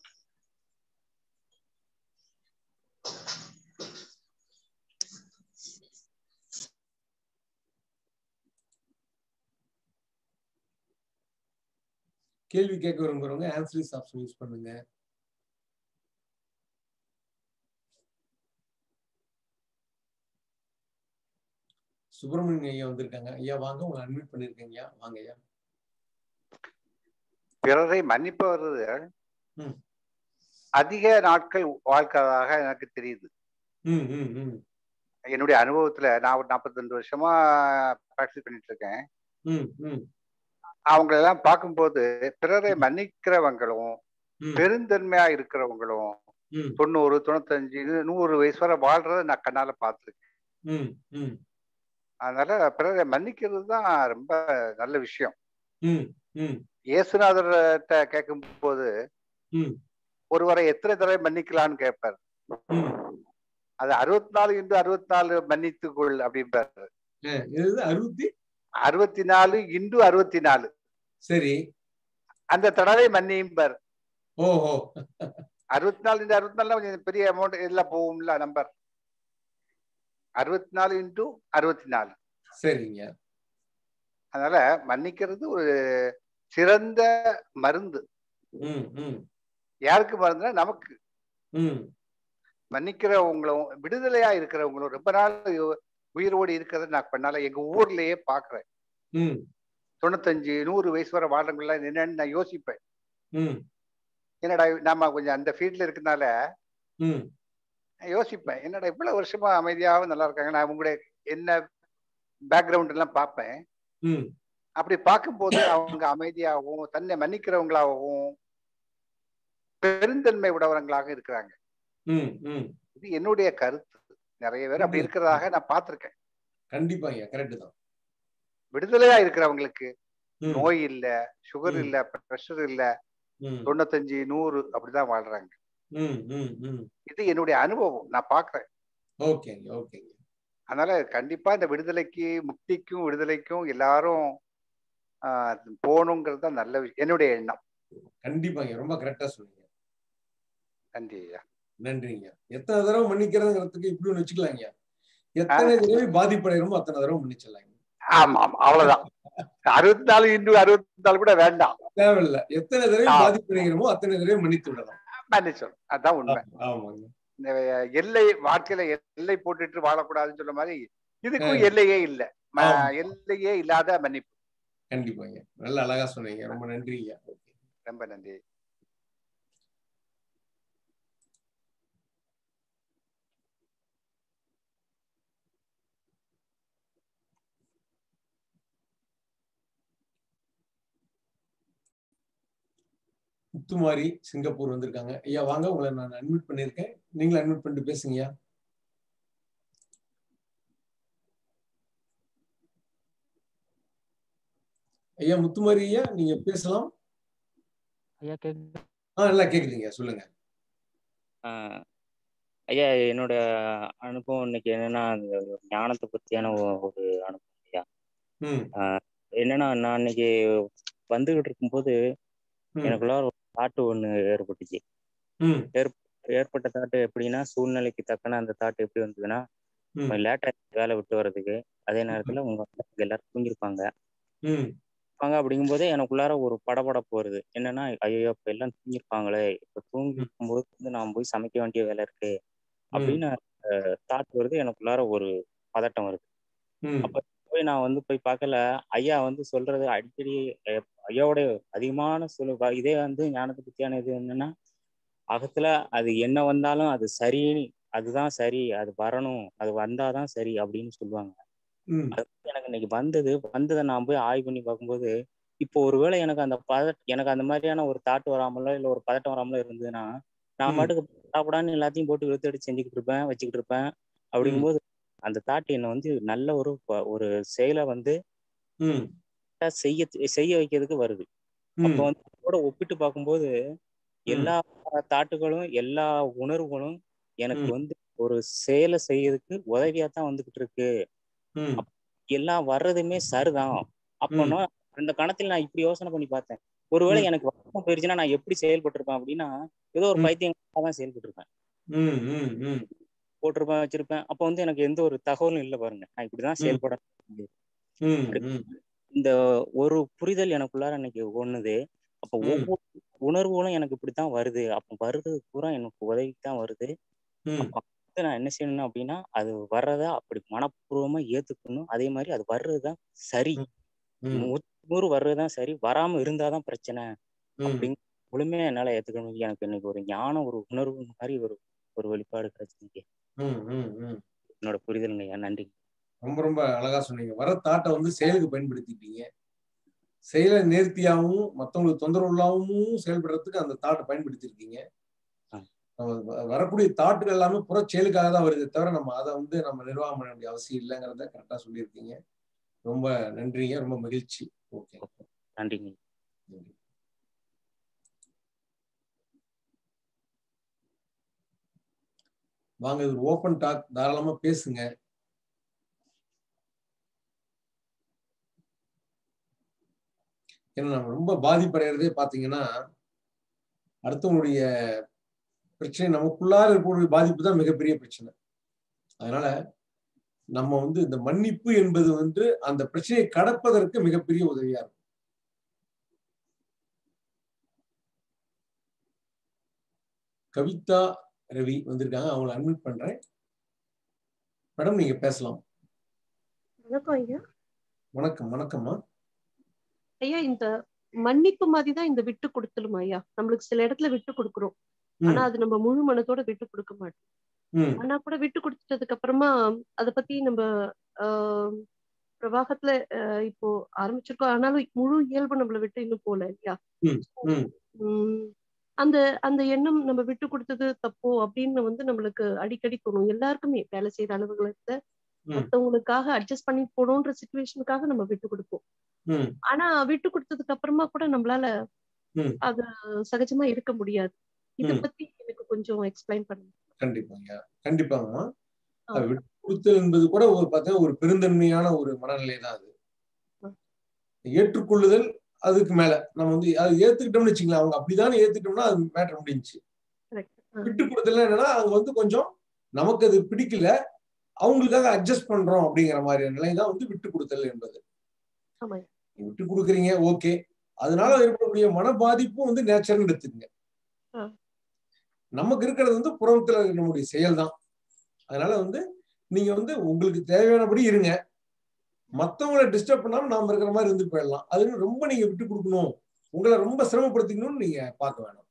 Speaker 1: கேள்வி கேட்க விரும்புறவங்க ஆன்சரிஸ் ஆப்ஷன் யூஸ் பண்ணுங்க சுப்பிரமணியன் ஐயா வந்திருக்காங்க ஐயா வாங்க உங்களை அட்மிட் பண்ணிருக்கேங்க ஐயா வாங்க ஐயா
Speaker 5: பிறரை மன்னிப்பவர்
Speaker 1: ம்.
Speaker 5: அதிக நாட்கள் வாழ்க்கிறதாக எனக்கு தெரியுது
Speaker 1: ம் ம் ம்
Speaker 5: என்னுடைய அனுபவத்துல நான் ஒரு 42 வருஷமா ப்ராக்டிஸ் பண்ணிட்டு இருக்கேன்
Speaker 1: ம் ம்
Speaker 5: அவங்களெல்லாம் பார்க்கும்போது பிறரை மன்னிக்கிறவங்களும்
Speaker 1: ம்
Speaker 5: பெருந்தன்மையா இருக்கிறவங்களும்
Speaker 1: ம்
Speaker 5: தொண்ணூறு தொண்ணூத்தஞ்சு நூறு வயசு வரை வாழ்றத நான் கண்ணால பார்த்துருக்கேன்
Speaker 1: ம் ம்
Speaker 5: அதனால பிறரை மன்னிக்கிறது தான் ரொம்ப நல்ல விஷயம்
Speaker 1: ம் ம்
Speaker 5: இயேசுநாதர்கிட்ட கேட்கும்போது
Speaker 1: ம்
Speaker 5: ஒருவரை எத்தனை தடவை மன்னிக்கலாம்னு கேட்பார்
Speaker 1: ம்
Speaker 5: அது அறுபத்தி நாலு இன்டு அறுபத்தி நாலு மன்னித்துக்கொள் அப்படிம்பாரு
Speaker 1: அஹ், இது அறுபத்தி
Speaker 5: அறுபத்தி நாலு இன்டு அறுபத்தி நாலு
Speaker 1: சரி
Speaker 5: அந்த தடவை மன்னியும்பார்
Speaker 1: ஓஹோ
Speaker 5: அறுபத்தி நாலு இன்டு அறுபத்தி நாலு கொஞ்சம் பெரிய அமௌண்ட் எல்லாம் போகும்ல நம்பர் அறுபத்தி நாலு இன்டு அறுபத்தி நாலு
Speaker 1: சரிங்க
Speaker 5: அதனால மன்னிக்கிறது ஒரு சிறந்த மருந்து
Speaker 1: ம் ம்
Speaker 5: யாருக்கு மருந்துனா நமக்கு
Speaker 1: ம்
Speaker 5: மன்னிக்கிறவங்களும் விடுதலையா இருக்கிறவங்களும் ரொம்ப நாள் உயிரோடு இருக்கிறத நான் பண்ணால எங்க ஊர்லயே பாக்குறேன்
Speaker 1: ம்
Speaker 5: தொண்ணூத்தஞ்சு நூறு வயசு வரை வாழ்றவங்களாம் என்னன்னு நான் யோசிப்பேன்
Speaker 1: ம்
Speaker 5: என்னடா நாம கொஞ்சம் அந்த ஃபீல்ட்ல இருக்கனால
Speaker 1: ம்
Speaker 5: நான் யோசிப்பேன் என்னடா இவ்வளவு வருஷமா அமைதியாகவும் நல்லா இருக்காங்க நான் உங்களுடைய என்ன பேக்ரவுண்ட் எல்லாம் பார்ப்பேன்
Speaker 1: ம்
Speaker 5: அப்படி பார்க்கும்போது அவங்க அமைதியாகவும் தன்னை மன்னிக்கிறவங்களாகவும் பெருந்தன்மை உடையவங்களாக இருக்கிறாங்க
Speaker 1: ம் ம்
Speaker 5: இது என்னுடைய கருத்து நிறைய பேர் அப்படி இருக்கிறதாக நான் பார்த்திருக்கேன்
Speaker 1: கண்டிப்பா ஐயா கரெக்ட் தான்
Speaker 5: விடுதலையா இருக்கிறவங்களுக்கு
Speaker 1: ம்,
Speaker 5: நோய் இல்ல சுகர்
Speaker 1: ம்.
Speaker 5: இல்ல பிரஷர் இல்ல
Speaker 1: ம்,
Speaker 5: தொண்ணூத்தஞ்சு நூறு அப்படிதான் வாழ்றாங்க
Speaker 1: ம், ம், ம்.
Speaker 5: இது என்னுடைய அனுபவம் நான் பாக்குறேன்
Speaker 1: ஓகேங்க ஓகேங்க
Speaker 5: அதனால கண்டிப்பா இந்த விடுதலைக்கு முக்திக்கும் விடுதலைக்கும் எல்லாரும் ஆஹ், போகணுங்கிறது தான் நல்ல விஷயம் என்னுடைய எண்ணம்
Speaker 1: கண்டிப்பாங்க ரொம்ப கரெக்டா சொன்னீங்க
Speaker 5: நன்றி ஐயா
Speaker 1: நன்றிங்க எத்தனை தடவை மன்னிக்கிறதுங்கிறதுக்கு இப்படி ஒண்ணு வச்சுக்கலாங்க எத்தனை தடவை பாதிப்படைகிறோமோ அத்தனை தடவை மன்னிச்சிடலாங்க
Speaker 5: ஆமா ஆமா அவ்வளவுதான் அறுபத்தி நாலு இன்டு அறுபத்தி நாலு கூட வேண்டாம்
Speaker 1: தேவையில்ல எத்தனை தடவை
Speaker 5: ஆ.
Speaker 1: பாதிப்படைகிறோமோ அத்தனை தடவை மன்னித்து விடலாம்
Speaker 5: மன்னிச்சோம் அதான் உண்மை
Speaker 1: ஆமாங்க
Speaker 5: இந்த எல்லை வாழ்க்கையில எல்லை போட்டுட்டு வாழக்கூடாதுன்னு சொல்ல மாதிரி இதுக்கும்
Speaker 1: ஆ.
Speaker 5: எல்லையே இல்ல ம-
Speaker 1: ஆமா.
Speaker 5: எல்லையே இல்லாத மன்னிப்பு
Speaker 1: கண்டிப்பாங்க நல்ல அழகா சொன்னீங்க ரொம்ப நன்றிங்க
Speaker 5: ரொம்ப நன்றி
Speaker 1: முத்துமாரி சிங்கப்பூர் வந்திருக்காங்க ஐயா வாங்க உங்களை நான் அட்மிட் பண்ணிருக்கேன் நீங்களும் அட்மிட் பண்ணிட்டு பேசுங்கய்யா ஐயா முத்துமாரி ஐயா நீங்க பேசலாம்
Speaker 6: ஐயா கேக்கு
Speaker 1: ஆ நல்லா கேக்குதுங்க சொல்லுங்க
Speaker 6: ஆஹ் ஐயா என்னோட அனுபவம் இன்னைக்கு என்னன்னா அந்த ஞானத்தை பத்தியான ஒ- ஒரு அனுபவம் ஐயா
Speaker 1: ம்
Speaker 6: என்னன்னா நான் இன்னைக்கு வந்துகிட்டு இருக்கும்போது
Speaker 1: ம்
Speaker 6: எனக்குள்ள ஒரு பாட்டு ஒண்ணு ஏற்பட்டுச்சு
Speaker 1: ம்
Speaker 6: ஏற்பட்ட தாட்டு எப்படின்னா சூழ்நிலைக்கு தக்கன அந்த தாட் எப்படி வந்ததுன்னா
Speaker 1: ம்
Speaker 6: லேட்டா வேலை விட்டு வர்றதுக்கு அதே நேரத்துல உங்க அங்க எல்லாரும் தூங்கிருப்பாங்க
Speaker 1: ம்
Speaker 6: இருப்பாங்க அப்படிங்கும்போதே எனக்குள்ளார ஒரு படபடப்பு வருது என்னன்னா ஐயோ இப்ப எல்லாம் தூங்கிருப்பாங்களே இப்ப தூங்கி இருக்கும்போது வந்து நான் போய் சமைக்க வேண்டிய வேலை இருக்கு அப்படின்னு தாட் வருது எனக்குள்ளார ஒரு பதட்டம் வருது
Speaker 1: ம்
Speaker 6: அப்ப போய் நான் வந்து போய் பார்க்கல ஐயா வந்து சொல்றது அடிக்கடி அஹ், ஐயாவோட அதிகமான சொல்லு வ- இதே வந்து ஞானத்தை பத்தியான இது என்னன்னா அகத்துல அது என்ன வந்தாலும் அது சரி அதுதான் சரி அது வரணும் அது வந்தாதான் சரி அப்படின்னு சொல்லுவாங்க
Speaker 1: ம்
Speaker 6: அது வந்து எனக்கு இன்னைக்கு வந்தது வந்ததை நான் போய் ஆய்வு பண்ணி பார்க்கும்போது இப்போ ஒருவேளை எனக்கு அந்த பத எனக்கு அந்த மாதிரியான ஒரு தாட் வராமலோ இல்லை ஒரு பதட்டம் வராமலோ இருந்ததுன்னா நான்
Speaker 1: ம்.
Speaker 6: பாட்டுக்கு சாப்பிடான்னு எல்லாத்தையும் போட்டு இழுத்தடிச்சு செஞ்சுக்கிட்டு இருப்பேன் வச்சுக்கிட்டு இருப்பேன் அப்படிங்கும்போது அந்த தாட் என்னை வந்து நல்ல ஒரு ப- ஒரு செயலை வந்து
Speaker 1: ம்
Speaker 6: செய்ய செய்ய வைக்கிறதுக்கு வருது அப்போ
Speaker 1: ம்
Speaker 6: வந்து அதோட ஒப்பிட்டு பார்க்கும்போது எல்லா தாட்டுகளும் எல்லா உணர்வுகளும் எனக்கு
Speaker 1: ம்.
Speaker 6: வந்து ஒரு செயலை செய்யறதுக்கு உதவியா தான் வந்துகிட்டு இருக்கு
Speaker 1: ம்
Speaker 6: எல்லாம் வர்றதுமே சரிதான் அப்போனா அந்த கணத்தில் நான் இப்படி யோசனை பண்ணி பார்த்தேன் ஒருவேளை
Speaker 1: ம்.
Speaker 6: எனக்கு வருத்தம் போயிருச்சுன்னா நான் எப்படி செயல்பட்டிருப்பேன் அப்படின்னா ஏதோ ஒரு
Speaker 1: ம்.
Speaker 6: பைத்தியம் தான் செயல்பட்டிருப்பேன்
Speaker 1: ம் ம் ம்
Speaker 6: போட்டிருப்பேன் வச்சிருப்பேன் அப்போ வந்து எனக்கு எந்த ஒரு தகவலும் இல்லை பாருங்க நான் இப்படிதான்
Speaker 1: ம்.
Speaker 6: செயல்பட
Speaker 1: ம் ம்
Speaker 6: இந்த ஒரு புரிதல் எனக்குள்ளார அன்னைக்கு ஒண்ணுது அப்போ
Speaker 1: ம்.
Speaker 6: ஒவ்வொரு உணர்வுகளும் எனக்கு இப்படித்தான் வருது அப்போ வர்றது பூரா எனக்கு உதவிக்கு தான் வருது
Speaker 1: ம்
Speaker 6: அப்ப வந்து நான் என்ன செய்யணும் அப்படின்னா அது வர்றதா அப்படி மனப்பூர்வமா ஏத்துக்கணும் அதே மாதிரி அது வர்றதுதான் சரி
Speaker 1: ம்
Speaker 6: நூறு நூறு வர்றதுதான் சரி வராம இருந்தாதான் பிரச்சனை
Speaker 1: ம்
Speaker 6: அப்படிங்க முழுமையா என்னால ஏத்துக்கணும் எனக்கு இன்னைக்கு ஒரு ஞானம் ஒரு உணர்வு மாதிரி ஒரு ஒரு வெளிப்பாடு கிடைச்சிங்க
Speaker 1: ம் ம் ம்
Speaker 6: என்னோட புரிதலுங்க ஐயா நன்றி
Speaker 1: ரொம்ப ரொம்ப அழகா சொன்னீங்க வர தாட்டை வந்து செயலுக்கு பயன்படுத்திட்டீங்க செயலை நேர்த்தியாகவும் மற்றவங்களுக்கு தொந்தரவு இல்லாமவும் செயல்படுறதுக்கு அந்த தாட்டை பயன்படுத்தியிருக்கீங்க
Speaker 6: ஆ.
Speaker 1: நம்ம வ- வரக்கூடிய தாட்டுகள் எல்லாமே புற செயலுக்காக தான் வருதே தவிர நம்ம அதை வந்து நம்ம நிர்வாகம் பண்ண வேண்டிய அவசியம் இல்லைங்கிறத கரெக்டா சொல்லியிருக்கீங்க ரொம்ப நன்றிங்க ரொம்ப மகிழ்ச்சி ஓகே
Speaker 6: நன்றிங்க
Speaker 1: நன்றி வாங்க இது ஓப்பன் டாக் தாராளமா பேசுங்க ஏன்னா நம்ம ரொம்ப பாதிப்படைகிறதே பாத்தீங்கன்னா அடுத்தவங்களுடைய பிரச்சனை நமக்குள்ளார இருக்கக்கூடிய பாதிப்பு தான் மிகப்பெரிய பிரச்சனை அதனால நம்ம வந்து இந்த மன்னிப்பு என்பது வந்து அந்த பிரச்சனையை கடப்பதற்கு மிகப்பெரிய உதவியா இருக்கும் கவிதா ரவி வந்திருக்காங்க அவங்களை அட்மிட் பண்றேன் மேடம் நீங்க பேசலாம்
Speaker 7: வணக்கம் ஐயா
Speaker 1: வணக்கம் வணக்கம்மா
Speaker 7: ஐயா இந்த மன்னிப்பு மாதிரி தான் இந்த விட்டு கொடுத்தலும் ஐயா நம்மளுக்கு சில இடத்துல விட்டு கொடுக்குறோம்
Speaker 1: ம்,
Speaker 7: ஆனா அது நம்ம முழு மனத்தோட விட்டு கொடுக்க மாட்டோம்
Speaker 1: ம்,
Speaker 7: ஆனா கூட விட்டு கொடுத்துட்டதுக்கு அப்புறமா அத பத்தி நம்ம ஆஹ் பிரவாகத்துல ஆஹ் இப்போ ஆரம்பிச்சிருக்கோம் ஆனாலும் முழு இயல்பு நம்மள விட்டு இன்னும் போல இல்லையா
Speaker 1: ம், ம்,
Speaker 7: உம் அந்த அந்த எண்ணம் நம்ம விட்டு கொடுத்தது தப்போ அப்படின்னு வந்து நம்மளுக்கு அடிக்கடி தோணும் எல்லாருக்குமே வேலை செய்யற அலுவலகத்துல
Speaker 1: ம்.
Speaker 7: மத்தவங்களுக்காக அட்ஜஸ்ட் பண்ணி போகணுன்ற சுச்சுவேஷனுக்காக நம்ம விட்டு கொடுப்போம்
Speaker 1: ம்,
Speaker 7: ஆனா விட்டு கொடுத்ததுக்கு அப்புறமா கூட நம்மளால
Speaker 1: ம்.
Speaker 7: அது சகஜமா இருக்க முடியாது இத
Speaker 1: ம்.
Speaker 7: பத்தி எனக்கு கொஞ்சம் எக்ஸ்பிளைன் பண்ணுங்க
Speaker 1: கண்டிப்பாங்க கண்டிப்பாங்கம்மா
Speaker 7: ஆ.
Speaker 1: அது விட்டு கொடுத்தல் என்பது கூட ஒரு பார்த்தா ஒரு பெருந்தன்மையான ஒரு மனநிலை தான் அது
Speaker 7: ஆ.
Speaker 1: ஏற்றுக்கொள்ளுதல் அதுக்கு மேல நம்ம வந்து அது ஏத்துக்கிட்டோம்னு வச்சுங்களேன் அவங்க அப்படிதானே ஏத்துக்கிட்டோம்னா அது மேட்டர் முடிஞ்சுச்சு
Speaker 7: கரெக்ட்
Speaker 1: விட்டு கொடுத்தல் என்னன்னா அவங்க வந்து கொஞ்சம் நமக்கு அது பிடிக்கல அவங்களுக்காக அட்ஜஸ்ட் பண்றோம் அப்படிங்கிற மாதிரி நிலை தான் வந்து விட்டு கொடுத்தல் என்பது
Speaker 7: ஆமா
Speaker 1: நீங்க விட்டு கொடுக்குறீங்க ஓகே அதனால ஏற்படக்கூடிய மன பாதிப்பும் வந்து நேச்சர்னு எடுத்துக்கங்க
Speaker 7: ஆ.
Speaker 1: நமக்கு இருக்கிறது வந்து புறத்துல இருக்கிற நம்முடைய செயல் தான் அதனால வந்து நீங்க வந்து உங்களுக்கு தேவையானபடி இருங்க மத்தவங்களை டிஸ்டர்ப் பண்ணாம நாம இருக்கிற மாதிரி இருந்து போயிடலாம் அது ரொம்ப நீங்க விட்டு கொடுக்கணும் உங்களை ரொம்ப சிரமப்படுத்திக்கணும்னு நீங்க பார்க்க வேணாம்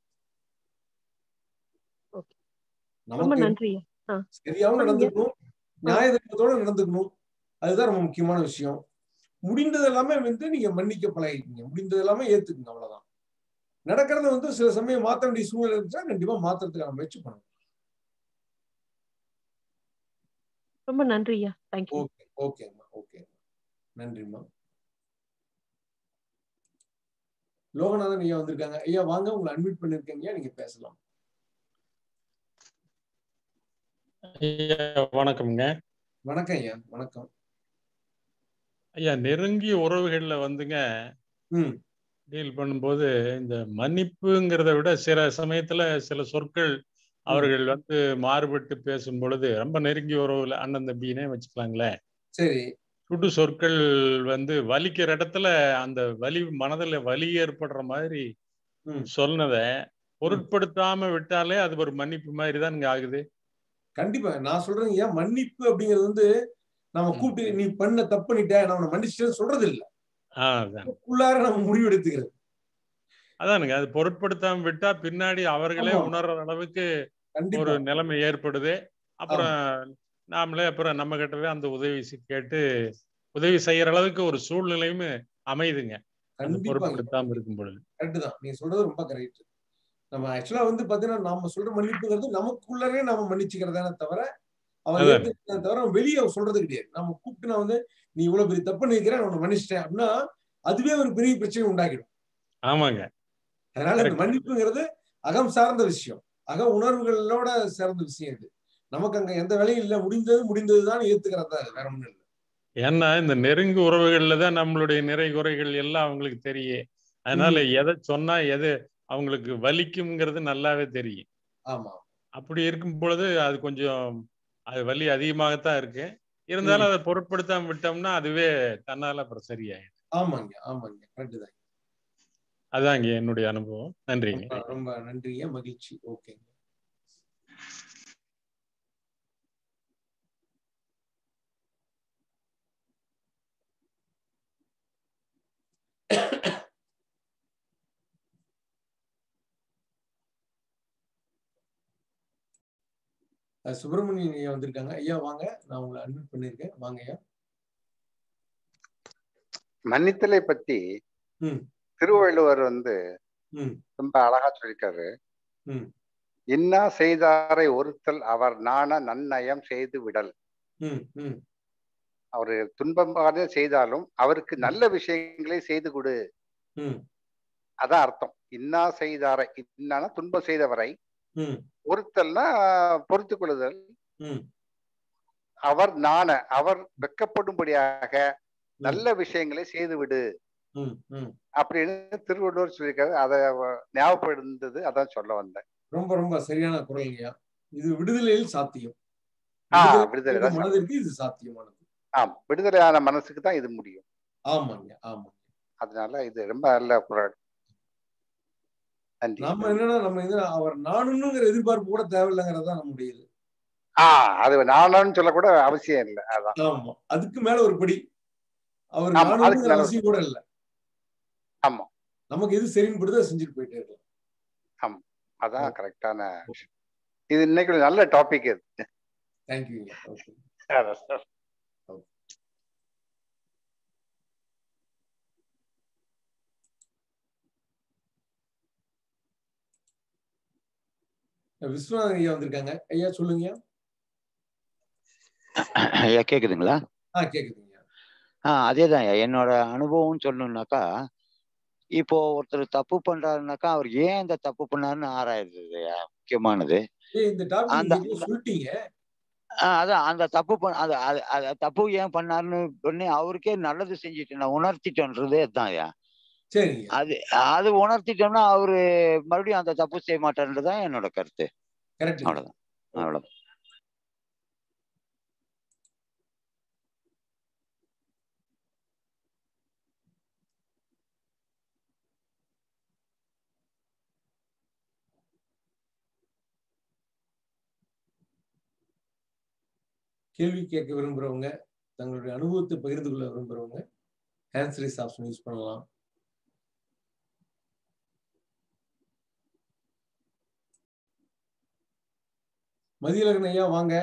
Speaker 7: Okay. ரொம்ப
Speaker 1: நமக்கு
Speaker 7: நன்றி
Speaker 1: சரியாவும்
Speaker 7: சொல்லுங்க.
Speaker 1: நடந்துக்கணும் நியாய தர்மத்தோட நடந்துக்கணும் அதுதான் ரொம்ப முக்கியமான விஷயம் முடிந்தது எல்லாமே வந்து நீங்க மன்னிக்க பழகிக்கீங்க முடிந்தது எல்லாமே ஏத்துக்குங்க அவ்வளவுதான் நடக்கிறத வந்து சில சமயம் மாத்த வேண்டிய சூழ்நிலை இருந்துச்சுன்னா கண்டிப்பா மாத்துறதுக்கான முயற்சி பண்ணணும்
Speaker 7: ரொம்ப நன்றி ஐயா தேங்க்யூ
Speaker 1: ஓகே ஓகேம்மா ஓகேம்மா நன்றிம்மா லோகநாதன் ஐயா வந்திருக்காங்க ஐயா வாங்க உங்களை அட்மிட் பண்ணிருக்கீங்க நீங்க பேசலாம்
Speaker 8: ஐயா வணக்கம்ங்க
Speaker 1: வணக்கம் ஐயா வணக்கம்
Speaker 8: ஐயா நெருங்கிய உறவுகள்ல வந்துங்க
Speaker 1: ம்
Speaker 8: டீல் பண்ணும்போது இந்த மன்னிப்புங்கிறத விட சில சமயத்துல சில சொற்கள் அவர்கள் வந்து மாறுபட்டு பேசும் பொழுது ரொம்ப நெருங்கிய உறவுல அண்ணன் தம்பினே வச்சுக்கலாங்களேன்
Speaker 1: சரி
Speaker 8: சுடு சொற்கள் வந்து வலிக்கிற இடத்துல அந்த வலி மனதுல வலி ஏற்படுற மாதிரி
Speaker 1: ம்.
Speaker 8: சொன்னதை பொருட்படுத்தாம விட்டாலே அது ஒரு மன்னிப்பு மாதிரி தான் இங்க ஆகுது
Speaker 1: கண்டிப்பா நான் சொல்றேன் ஏன் மன்னிப்பு அப்படிங்கிறது வந்து நம்ம
Speaker 8: ம்.
Speaker 1: கூப்பிட்டு நீ பண்ண தப்பு பண்ணிட்ட நான் உன்னை மன்னிச்சிட்டேன்னு சொல்றது இல்ல
Speaker 8: ஆ அதான்
Speaker 1: உள்ளார நம்ம முடிவு எடுத்துக்கிறது
Speaker 8: அதானுங்க அது பொருட்படுத்தாம விட்டா பின்னாடி அவர்களே
Speaker 1: ஆமா.
Speaker 8: உணர்ற அளவுக்கு ஒரு
Speaker 1: கண்டிப்பா
Speaker 8: நிலைமை ஏற்படுது அப்புறம் நாமளே அப்புறம் நம்ம கிட்டவே அந்த உதவி சி- கேட்டு உதவி செய்யற அளவுக்கு ஒரு சூழ்நிலையும் அமையுதுங்க அந்த
Speaker 1: கண்டிப்பா
Speaker 8: பொருட்படுத்தாம இருக்கும் பொழுது
Speaker 1: கரெக்ட் தான் நீங்க சொல்றது ரொம்ப கரெக்ட் நம்ம ஆக்சுவலா வந்து பாத்தீங்கன்னா நாம சொல்ற மன்னிப்புங்கிறது நமக்குள்ளரே நாம மன்னிச்சுக்கிறதானே தவிர அவன்
Speaker 8: அதானே.
Speaker 1: ஏத்துக்கிறத தவிர அவன் வெளியே அவன் சொல்றது கிடையாது நம்ம கூப்பிட்டு நான் வந்து நீ இவ்வளவு பெரிய தப்பு நினைக்கிறேன் நான் உன்னை மன்னிச்சிட்டேன் அப்படின்னா அதுவே ஒரு பெரிய பிரச்சனை உண்டாக்கிடும்
Speaker 8: ஆமாங்க
Speaker 1: அதனால இந்த
Speaker 8: Correct.
Speaker 1: மன்னிப்புங்கிறது அகம் சார்ந்த விஷயம் அக உணர்வுகளோட சேர்ந்த விஷயம் இது நமக்கு அங்க எந்த வேலையும் இல்லை முடிந்தது முடிந்ததுதான் ஏத்துக்கிறது தான் வேற ஒண்ணும் இல்லை
Speaker 8: ஏன்னா இந்த நெருங்கு உறவுகள்ல தான் நம்மளுடைய நிறை குறைகள் எல்லாம் அவங்களுக்கு தெரியும் அதனால எதை சொன்னா எது அவங்களுக்கு வலிக்குங்கிறது நல்லாவே தெரியும்
Speaker 1: ஆமா
Speaker 8: அப்படி இருக்கும் பொழுது அது கொஞ்சம் அது வலி அதிகமாகத்தான் இருக்கு இருந்தாலும் அதை பொருட்படுத்தாம விட்டோம்னா அதுவே தன்னால அப்புறம் சரியாயிடும்
Speaker 1: ஆமாங்க ஆமாங்க கரெக்ட் தான்
Speaker 8: அதாங்க என்னுடைய அனுபவம் நன்றிங்க
Speaker 1: ரொம்ப- ரொம்ப நன்றிங்க மகிழ்ச்சி ஓகேங்க அஹ் சுப்பிரமணியன் ஐயா வந்திருக்காங்க ஐயா வாங்க நான் உங்களை அட்மிட் பண்ணிருக்கேன் வாங்க ஐயா
Speaker 5: மன்னித்தலை பத்தி
Speaker 1: ம்.
Speaker 5: திருவள்ளுவர் வந்து
Speaker 1: ம்
Speaker 5: ரொம்ப அழகா சொல்லியிருக்காரு
Speaker 1: ம்.
Speaker 5: இன்னா செய்தாரை ஒருத்தல் அவர் நாண நன்னயம் செய்து விடல்
Speaker 1: ம் ம்
Speaker 5: அவரு துன்பமாக செய்தாலும் அவருக்கு நல்ல விஷயங்களை செய்து கொடு
Speaker 1: ம்
Speaker 5: அதான் அர்த்தம் இன்னா செய்தாரை இன்னான துன்பம் செய்தவரை
Speaker 1: ம்
Speaker 5: ஒருத்தல்னா பொறுத்து கொள்ளுதல்
Speaker 1: ம்
Speaker 5: அவர் நாண அவர் வெக்கப்படும்படியாக நல்ல விஷயங்களை செய்து விடு
Speaker 1: ம் ம்
Speaker 5: அப்படின்னு திருவள்ளுவர் சொல்லியிருக்காரு அதை ஞாபகப்படுந்தது அதான் சொல்ல வந்தேன்
Speaker 1: ரொம்ப ரொம்ப சரியான குரல்ங்கய்யா இது விடுதலையில் சாத்தியம்
Speaker 5: ஆ,
Speaker 1: விடுதலை
Speaker 5: விடுதலை தான்
Speaker 1: மனதிற்கு இது சாத்தியமானது
Speaker 5: ஆம் விடுதலையான மனசுக்கு தான் இது முடியும்
Speaker 1: ஆமாங்க ஆமாங்க
Speaker 5: அதனால இது ரொம்ப நல்ல குரல் நன்றி
Speaker 1: நம்ம என்னன்னா நம்ம இது அவர் நானுங்கிற எதிர்பார்ப்பு கூட தேவையில்லைங்கிறது தான் நம்முடைய இது
Speaker 5: ஆ அது நானும் சொல்லக்கூட அவசியம் இல்லை அதான்
Speaker 1: ஆமா அதுக்கு மேல ஒரு படி அவர்
Speaker 5: ஆமா, அதுக்கு
Speaker 1: நானுங்கிற
Speaker 5: மேல ஒரு
Speaker 1: அவசியம் கூட இல்ல
Speaker 5: ஆமா
Speaker 1: நமக்கு எது சரின்னு படுதோ அதை செஞ்சுட்டு போயிட்டே இருக்கலாம்
Speaker 5: அதான் கரெக்டான இது இன்னைக்கு ஒரு நல்ல டாபிக் இது
Speaker 1: தேங்க்யூங்க ஓகே
Speaker 5: அதான்.
Speaker 1: விஸ்வநாதன் ஐயா வந்திருக்காங்க ஐயா சொல்லுங்க
Speaker 4: ஐயா கேக்குதுங்களா
Speaker 1: ஆ கேக்குதுங்க
Speaker 4: ஆ அதேதான் ஐயா. என்னோட அனுபவம் சொல்லணும்னாக்கா இப்போ ஒருத்தர் தப்பு பண்றாருனாக்கா அவர் ஏன் இந்த தப்பு பண்ணாருன்னு ஆராயுது ஐயா, முக்கியமானது
Speaker 1: ஏய் இந்த டாபிக்
Speaker 4: அந்த-
Speaker 1: நீங்க ஏதோ சொல்லிட்டீங்க
Speaker 4: ஆ, அதான் அந்த தப்பு பண்ண அது அது அது தப்பு ஏன் பண்ணாருன்னு பண்ணி அவருக்கே நல்லது செஞ்சுட்டு நான் உணர்த்திட்டோன்றதே தான் ஐயா
Speaker 1: சரிங்க
Speaker 4: அது அது உணர்த்திட்டோம்னா அவரு மறுபடியும் அந்த தப்பு செய்ய மாட்டாருன்றதுதான் என்னோட கருத்து
Speaker 1: கரெக்ட்
Speaker 4: அவ்வளவுதான் அவ்வளவுதான்
Speaker 1: கேள்வி கேட்க விரும்புறவங்க தங்களுடைய அனுபவத்தை பகிர்ந்து கொள்ள விரும்புறவங்க ஹேண்ட்ஸ் ரைஸ் ஆப்ஷன் யூஸ் பண்ணலாம் மதியழகன் ஐயா வாங்க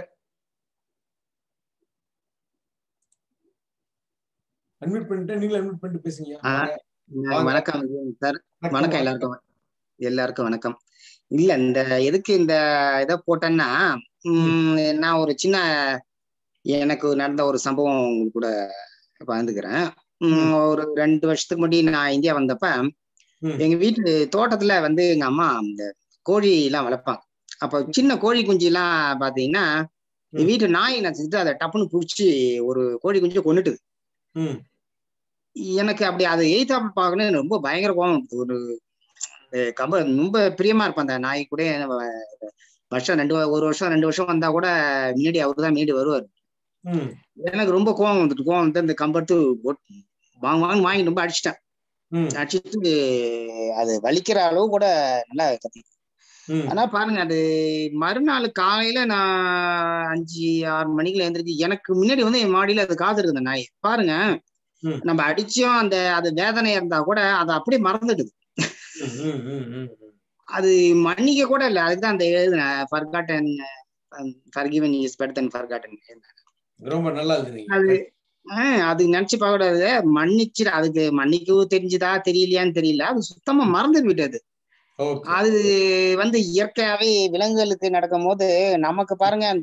Speaker 1: அட்மிட் பண்ணிட்டேன் நீங்களும் அட்மிட் பண்ணிட்டு பேசுங்க
Speaker 9: ஆ,
Speaker 1: வாங்க.
Speaker 9: வ-
Speaker 1: வாங்க.
Speaker 9: வணக்கம் சார்
Speaker 1: வணக்கம்,
Speaker 9: வணக்கம் எல்லாருக்கும் எல்லாருக்கும் வணக்கம் இல்ல இந்த எதுக்கு இந்த இதை போட்டேன்னா ம், நான் ஒரு சின்ன எனக்கு நடந்த ஒரு சம்பவம் உங்களுக்கு கூட பகிர்ந்துக்கிறேன் ம், ஒரு ரெண்டு வருஷத்துக்கு முன்னாடி நான் இந்தியா வந்தப்ப
Speaker 1: ம்.
Speaker 9: எங்க வீட்டு தோட்டத்துல வந்து எங்க அம்மா இந்த கோழி எல்லாம் வளர்ப்பாங்க அப்ப சின்ன கோழி குஞ்சு எல்லாம் பாத்தீங்கன்னா எங்க வீட்டு நாய் என்ன செஞ்சுட்டு அதை டப்புன்னு புடிச்சு ஒரு கோழி குஞ்சு கொண்டுட்டு
Speaker 1: ம்
Speaker 9: எனக்கு அப்படி அதை எய்தாப்புல பார்க்கணும் எனக்கு ரொம்ப பயங்கர கோவம் வந்துச்சு. ஒரு அஹ் கம்ப ரொம்ப பிரியமா இருப்பேன் அந்த நாய் கூட நம்ம வருஷம் ரெண்டு வ- ஒரு வருஷம் ரெண்டு வருஷம் வந்தா கூட முன்னாடி அவரு தான் முன்னாடி வருவார்
Speaker 1: ம்
Speaker 9: எனக்கு ரொம்ப கோவம் வந்துட்டு கோவம் வந்து இந்த கம்பெடுத்து வாங்க வாங்க வாங்கி ரொம்ப அடிச்சிட்டேன்
Speaker 1: ம்
Speaker 9: அடிச்சிட்டு அது வலிக்கிற அளவு கூட நல்லா கத்தி
Speaker 1: ம்
Speaker 9: ஆனா பாருங்க அது மறுநாள் காலையில நான் அஞ்சு ஆறு மணிக்குள்ள எழுந்திரிச்சு எனக்கு முன்னாடி வந்து என் மாடியில அது காது இருக்குது நாய் பாருங்க
Speaker 1: ம்.
Speaker 9: நம்ம அடிச்சோம் அந்த அது வேதனை இருந்தா கூட அதை அப்படியே மறந்துடுது
Speaker 1: ம், ம், ம், ம், ம்.
Speaker 9: அது மன்னிக்க கூட இல்லை அதுக்குதான் அந்த எழுதுனேன் forgotten forgiven is better then forgotten
Speaker 1: ரொம்ப நல்லா எழுதுனீங்க
Speaker 9: அது ஆஹ் அது நினைச்சு பார்க்க கூடாது மன்னிச்சிட அதுக்கு மன்னிக்கவும் தெரிஞ்சுதா தெரியலையான்னு தெரியல அது சுத்தமா மறந்து விட்டது
Speaker 1: ஓகே
Speaker 9: அது வந்து இயற்கையாவே விலங்குகளுக்கு நடக்கும் போது நமக்கு பாருங்க அந்த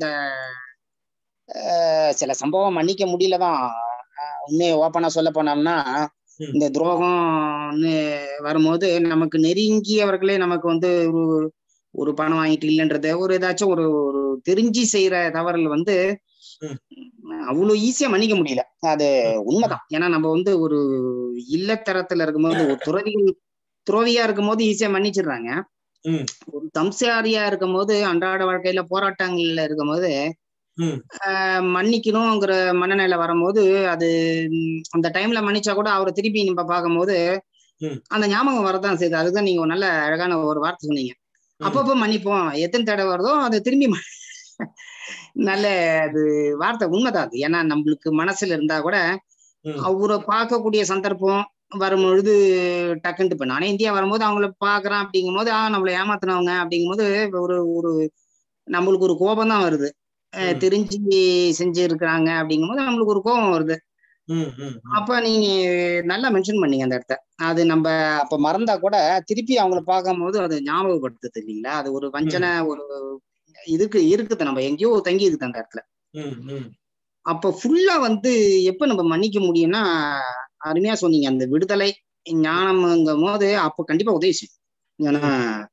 Speaker 9: ஆஹ், சில சம்பவம் மன்னிக்க முடியலதான் ஆஹ், உண்மையை ஓப்பனா சொல்ல போனோம்னா
Speaker 1: ம்.
Speaker 9: இந்த துரோகம்னு வரும்போது நமக்கு நெருங்கியவர்களே நமக்கு வந்து ஒரு ஒரு பணம் வாங்கிட்டு இல்லைன்றத ஒரு ஏதாச்சும் ஒரு ஒரு தெரிஞ்சு செய்யற தவறுகள் வந்து
Speaker 1: ம்.
Speaker 9: அவ்வளவு ஈஸியா மன்னிக்க முடியல அது உண்மைதான் ஏன்னா நம்ம வந்து ஒரு இல்லத்தரத்துல இருக்கும்போது ஒரு துறவிகள் துறவியா இருக்கும்போது ஈஸியா மன்னிச்சிடுறாங்க
Speaker 1: ம்.
Speaker 9: ஒரு தம்சாரியா இருக்கும்போது அன்றாட வாழ்க்கையில போராட்டங்கள்ல இருக்கும்போது
Speaker 1: ம்.
Speaker 9: ஆஹ் மன்னிக்கணுங்கிற மனநிலை வரும்போது அது ம், அந்த டைம்ல மன்னிச்சா கூட அவரை திருப்பி நம்ம பார்க்கும்போது
Speaker 1: ம்.
Speaker 9: அந்த ஞாபகம் வரதான் செய்யுது அதுதான் நீங்க ஒரு நல்ல அழகான ஒரு வார்த்தை சொன்னீங்க
Speaker 1: ம்.
Speaker 9: அப்பப்போ மன்னிப்போம் எத்தனை தடவை வருதோ அதை திரும்பி ம- நல்ல அது வார்த்தை உண்மைதான் அது ஏன்னா நம்மளுக்கு மனசுல இருந்தா கூட
Speaker 1: ம்.
Speaker 9: அவரை பார்க்கக்கூடிய சந்தர்ப்பம் வரும்பொழுது டக்குன்ட்டு இப்ப நானே இந்தியா வரும்போது அவங்கள பாக்குறேன் அப்படிங்கும்போது ஆ நம்மளை ஏமாத்தினவங்க அப்படிங்கும்போது ஒரு ஒரு நம்மளுக்கு ஒரு கோபம் தான் வருது அஹ்
Speaker 1: ம்.
Speaker 9: தெரிஞ்சு செஞ்சு இருக்கிறாங்க அப்படிங்கும்போது நம்மளுக்கு ஒரு கோபம் வருது
Speaker 1: ம், ம், ம்.
Speaker 9: அப்ப நீங்க நல்லா மென்ஷன் பண்ணீங்க அந்த இடத்த அது நம்ம அப்ப மறந்தா கூட திருப்பி அவங்கள பார்க்கும்போது அது ஞாபகப்படுத்துது இல்லைங்களா அது ஒரு வஞ்சனை ஒரு இதுக்கு இருக்குது நம்ம எங்கேயோ தங்கி இருக்குது அந்த இடத்துல
Speaker 1: ம், ம்.
Speaker 9: அப்ப ஃபுல்லா வந்து எப்ப நம்ம மன்னிக்க முடியும்னா அருமையா சொன்னீங்க அந்த விடுதலை ஞானம்ங்கும் போது அப்ப கண்டிப்பா உதவி செய்யும் ஏன்னா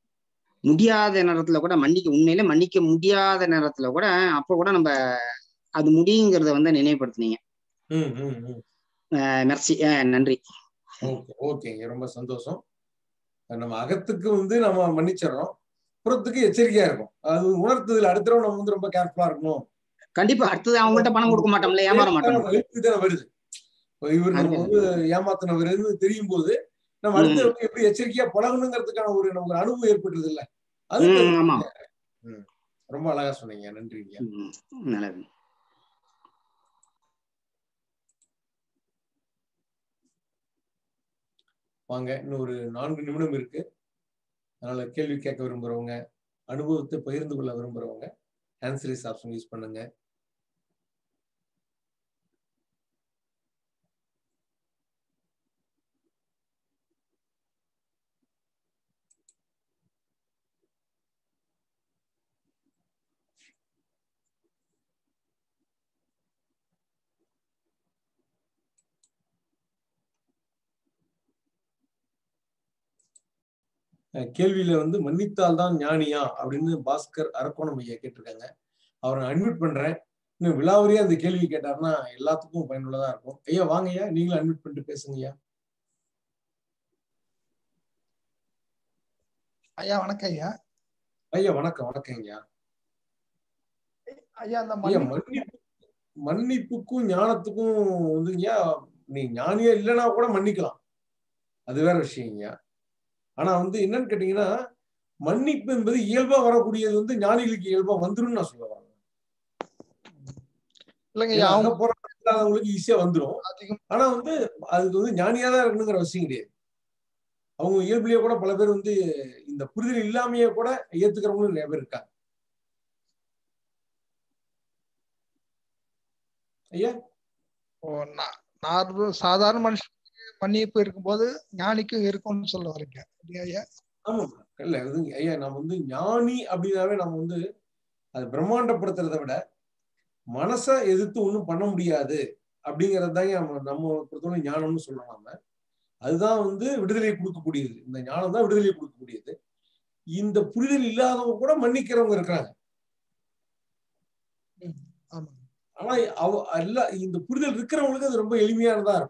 Speaker 9: முடியாத நேரத்துல கூட மன்னிக்க உண்மையில மன்னிக்க முடியாத நேரத்துல கூட அப்ப கூட நம்ம அது முடியுங்கிறத வந்து நினைவுபடுத்துனீங்க
Speaker 1: ம், ம், ம்.
Speaker 9: மெர்சி நன்றி
Speaker 1: ஓகே ஓகேங்க ரொம்ப சந்தோஷம் நம்ம அகத்துக்கு வந்து நம்ம மன்னிச்சிடறோம் புறத்துக்கு எச்சரிக்கையா இருக்கும் அது உணர்த்ததுல அடுத்த தடவை நம்ம வந்து ரொம்ப கேர்ஃபுல்லா இருக்கணும்
Speaker 9: கண்டிப்பா அடுத்தது அவங்கள்ட்ட பணம் கொடுக்க மாட்டோம்ல ஏமாற மாட்டோம்
Speaker 1: எழுத்து தானே வருது இப்ப இவர் நம்ம வந்து ஏமாத்தினவர்னு தெரியும் போது நம்ம அடுத்த தடவை எப்படி எச்சரிக்கையா பழகணுங்கிறதுக்கான ஒரு நமக்கு அனுபவம் ஏற்பட்டுருது இல்ல அது
Speaker 9: ம், ஆமா
Speaker 1: ம். ரொம்ப அழகா சொன்னீங்க நன்றிங்க
Speaker 9: ம், நல்லது
Speaker 1: வாங்க இன்னும் ஒரு நான்கு நிமிடம் இருக்கு அதனால கேள்வி கேட்க விரும்புறவங்க அனுபவத்தை பகிர்ந்து கொள்ள விரும்புறவங்க ஆன்சரிஸ் ஆப்ஷன் யூஸ் பண்ணுங்க அஹ் கேள்வியில வந்து மன்னித்தால் தான் ஞானியா அப்படின்னு பாஸ்கர் அரக்கோணம் ஐயா கேட்டிருக்காங்க அவரை அட்மிட் பண்றேன் இன்னும் விலாவரியா அந்த கேள்வி கேட்டாருன்னா எல்லாத்துக்கும் பயனுள்ளதா இருக்கும் ஐயா வாங்க ஐயா நீங்களும் அட்மிட் பண்ணிட்டு பேசுங்க ஐயா
Speaker 10: ஐயா வணக்கம் ஐயா
Speaker 1: ஐயா வணக்கம் வணக்கம் ஐயா
Speaker 10: ஐயா அந்த
Speaker 1: ஐயா
Speaker 10: மன்னிப்பு
Speaker 1: மன்னிப்பு மன்னிப்புக்கும் ஞானத்துக்கும் வந்து ஐயா நீ ஞானியா இல்லைன்னா கூட மன்னிக்கலாம் அது வேற விஷயம் ஐயா ஆனா வந்து என்னன்னு கேட்டீங்கன்னா மன்னிப்பு என்பது இயல்பா வரக்கூடியது வந்து ஞானிகளுக்கு இயல்பா வந்துரும்னு நான் சொல்ல வரேன்
Speaker 10: இல்லைங்க
Speaker 1: ஏன்னா
Speaker 10: ஐயா அவங்க
Speaker 1: அகப்போராட்டம் இல்லாதவங்களுக்கு ஈஸியா வந்துரும்
Speaker 10: அதிகம்
Speaker 1: ஆனா வந்து அதுக்கு வந்து ஞானியா தான் இருக்கணுங்கிற அவசியம் கிடையாது அவங்க இயல்புலயே கூட பல பேர் வந்து இந்த புரிதல் இல்லாமையே கூட ஏத்துக்கிறவங்களும் நிறைய பேர் இருக்காங்க ஐயா
Speaker 10: ஓ, நா- நார்மல் சாதாரண மனுஷனுக்கு மன்னிப்பு இருக்கும்போது ஞானிக்கும் இருக்கும்னு சொல்ல வரீங்க இல்லையா ஐயா
Speaker 1: ஆமா இல்ல இது ஐயா நம்ம வந்து ஞானி அப்படின்னாவே நம்ம வந்து அது பிரம்மாண்டப்படுத்துறதை விட மனசை எதிர்த்து ஒண்ணும் பண்ண முடியாது அப்படிங்கறது தான் நம்ம நம்ம பொறுத்தவரை ஞானம்னு சொல்றோம் நாம அதுதான் வந்து விடுதலையை கொடுக்கக்கூடியது இந்த ஞானம் தான் விடுதலையை கொடுக்கக்கூடியது இந்த புரிதல் இல்லாதவங்க கூட மன்னிக்கிறவங்க இருக்கிறாங்க
Speaker 10: ம், ஆமா
Speaker 1: ஆனா அவ அல்ல இந்த புரிதல் இருக்கிறவங்களுக்கு அது ரொம்ப எளிமையானதா இருக்கும்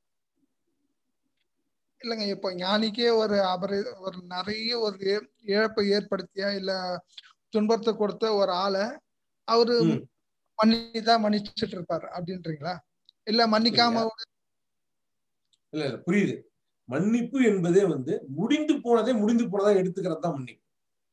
Speaker 10: இல்லைங்க இப்போ ஞானிக்கே ஒரு அபரி ஒரு நிறைய ஒரு இழப்பை ஏற்படுத்தியா இல்ல துன்பத்தை கொடுத்த ஒரு ஆளை அவரு
Speaker 1: ம்.
Speaker 10: மன்னி தான் மன்னிச்சுட்டு இருப்பாரு அப்படின்றீங்களா இல்ல மன்னிக்காம
Speaker 1: இல்ல இல்ல புரியுது மன்னிப்பு என்பதே வந்து முடிந்து போனதே முடிந்து போனதா எடுத்துக்கிறது தான் மன்னிப்பு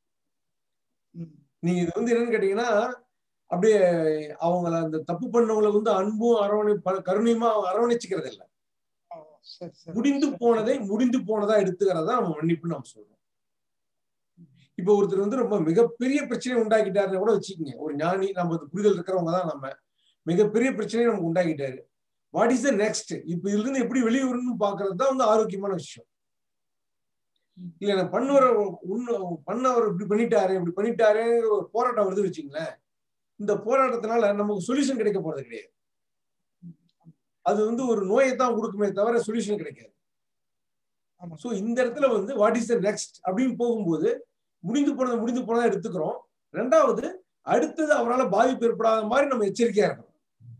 Speaker 1: நீங்க இது வந்து என்னன்னு கேட்டீங்கன்னா அப்படியே அவங்கள அந்த தப்பு பண்ணவங்களை வந்து அன்பும் அரவணை ப- கருணையுமா அரவணைச்சுக்கிறது இல்ல
Speaker 10: சரி சரி
Speaker 1: முடிந்து போனதை முடிந்து போனதா எடுத்துக்கிறதா நம்ம மன்னிப்புன்னு நம்ம சொல்றோம் இப்ப ஒருத்தர் வந்து ரொம்ப மிகப்பெரிய பிரச்சனை உண்டாக்கிட்டாருன்னு கூட வச்சுக்கோங்க ஒரு ஞானி நம்ம அது புரிதல் இருக்கிறவங்க தான் நம்ம மிகப்பெரிய பிரச்சனையை நமக்கு உண்டாக்கிட்டாரு வாட் இஸ் த நெக்ஸ்ட் இப்ப இதுல இருந்து எப்படி வெளியே வரணும்னு பாக்குறது தான் வந்து ஆரோக்கியமான விஷயம் இல்ல நான் பண்ணுவர உன்ன பண்ணவர் இப்படி பண்ணிட்டாரு இப்படி பண்ணிட்டாரு ஒரு போராட்டம் வருது வச்சுங்களேன் இந்த போராட்டத்தினால நமக்கு சொல்யூஷன் கிடைக்க போறது கிடையாது அது வந்து ஒரு நோயை தான் கொடுக்குமே தவிர சொல்யூஷன் கிடைக்காது சோ இந்த இடத்துல வந்து வாட் இஸ் த நெக்ஸ்ட் அப்படின்னு போகும்போது முடிந்து போனதை முடிந்து போனதா எடுத்துக்கிறோம் ரெண்டாவது அடுத்தது அவரால் பாதிப்பு ஏற்படாத மாதிரி நம்ம எச்சரிக்கையா இருக்கணும்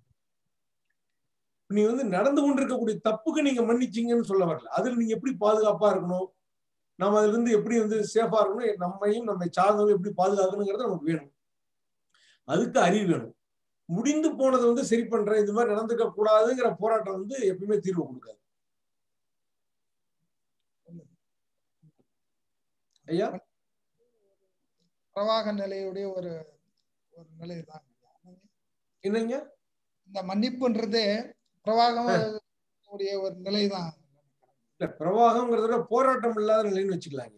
Speaker 1: நீ வந்து நடந்து கொண்டிருக்கக்கூடிய தப்புக்கு நீங்க மன்னிச்சீங்கன்னு சொல்ல வரல அதுல நீங்க எப்படி பாதுகாப்பா இருக்கணும் நம்ம அதுல இருந்து எப்படி வந்து சேஃபா இருக்கணும் நம்மையும் நம்மை சார்ந்தவங்க எப்படி பாதுகாக்கணுங்கிறது நமக்கு வேணும் அதுக்கு அறிவு வேணும் முடிந்து போனதை வந்து சரி பண்றேன் இது மாதிரி நடந்துக்க கூடாதுங்கிற போராட்டம் வந்து எப்பயுமே தீர்வு கொடுக்காது ஐயா
Speaker 10: பிரவாக நிலையுடைய ஒரு ஒரு நிலை தான்
Speaker 1: என்னங்க
Speaker 10: இந்த மன்னிப்புன்றதே பிரவாகம் உடைய ஒரு நிலை தான்
Speaker 1: இல்ல பிரவாகம்ங்கிறத விட போராட்டம் இல்லாத நிலைன்னு வச்சுக்கலாங்க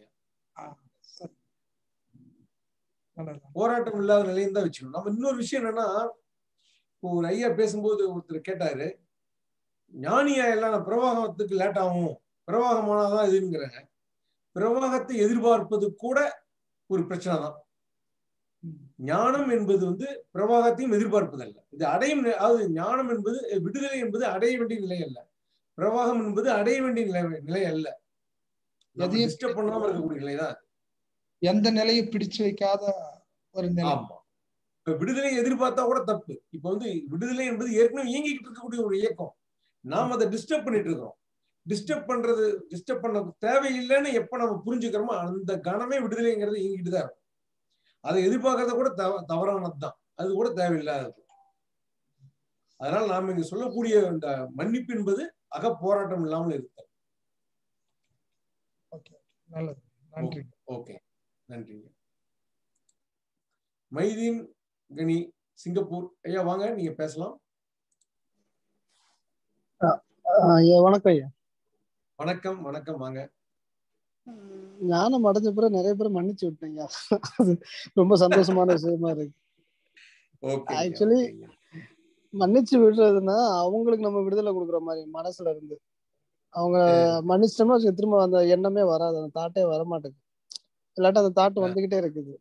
Speaker 1: போராட்டம் இல்லாத நிலைன்னு தான் வச்சுக்கணும் நம்ம இன்னொரு விஷயம் என்னன்னா இப்போ ஒரு ஐயா பேசும்போது ஒருத்தர் கேட்டாரு ஞானியா எல்லாம் நான் பிரவாகத்துக்கு லேட் ஆகும் பிரவாகமானாதான் இதுங்கிறாங்க பிரவாகத்தை எதிர்பார்ப்பது கூட ஒரு பிரச்சனை தான் ஞானம் என்பது வந்து பிரவாகத்தையும் எதிர்பார்ப்பதல்ல இது அடையும் நி- அதாவது ஞானம் என்பது விடுதலை என்பது அடைய வேண்டிய நிலை அல்ல பிரவாகம் என்பது அடைய வேண்டிய நிலை நிலை அல்ல
Speaker 10: எதையும்
Speaker 1: டிஸ்டர்ப் பண்ணாம இருக்கக்கூடிய நிலை தான்
Speaker 10: எந்த நிலையும் பிடிச்சு வைக்காத ஒரு நிலை
Speaker 1: ஆமா இப்ப விடுதலை எதிர்பார்த்தா கூட தப்பு இப்ப வந்து விடுதலை என்பது ஏற்கனவே இயங்கிக்கிட்டு இருக்கக்கூடிய ஒரு இயக்கம் நாம அதை டிஸ்டர்ப் பண்ணிட்டு இருக்கோம் டிஸ்டர்ப் பண்றது டிஸ்டர்ப் பண்ண தேவையில்லைன்னு எப்ப நம்ம புரிஞ்சுக்கிறோமோ அந்த கணமே விடுதலைங்கிறது இயங்கிட்டு தான் இருக்கும் அதை எதிர்பார்க்கறத கூட தவ தவறானது தான் அது கூட தேவையில்லாதது அதனால நாம இங்க சொல்லக்கூடிய இந்த மன்னிப்பு என்பது அகப்போராட்டம் இல்லாமல் இருத்தல்
Speaker 10: நல்லது நன்றி
Speaker 1: ஓகே நன்றிங்க மைதீன் கனி சிங்கப்பூர் ஐயா வாங்க நீங்க பேசலாம்
Speaker 11: ஐயா வணக்கம் ஐயா
Speaker 1: வணக்கம் வணக்கம் வாங்க
Speaker 11: ஞானம் அடைஞ்ச பிறகு நிறைய பேர் மன்னிச்சு விட்டேங்க அது ரொம்ப சந்தோஷமான விஷயமா இருக்கு
Speaker 1: ஓகே
Speaker 11: ஆக்சுவலி மன்னிச்சு விடுறதுன்னா அவங்களுக்கு நம்ம விடுதலை கொடுக்குற மாதிரி மனசுல இருந்து அவங்க மன்னிச்சிட்டோம்னா வச்சுக்க, திரும்ப அந்த எண்ணமே வராது அந்த தாட்டே வர மாட்டேங்குது இல்லாட்டி அந்த தாட்டு வந்துகிட்டே இருக்குது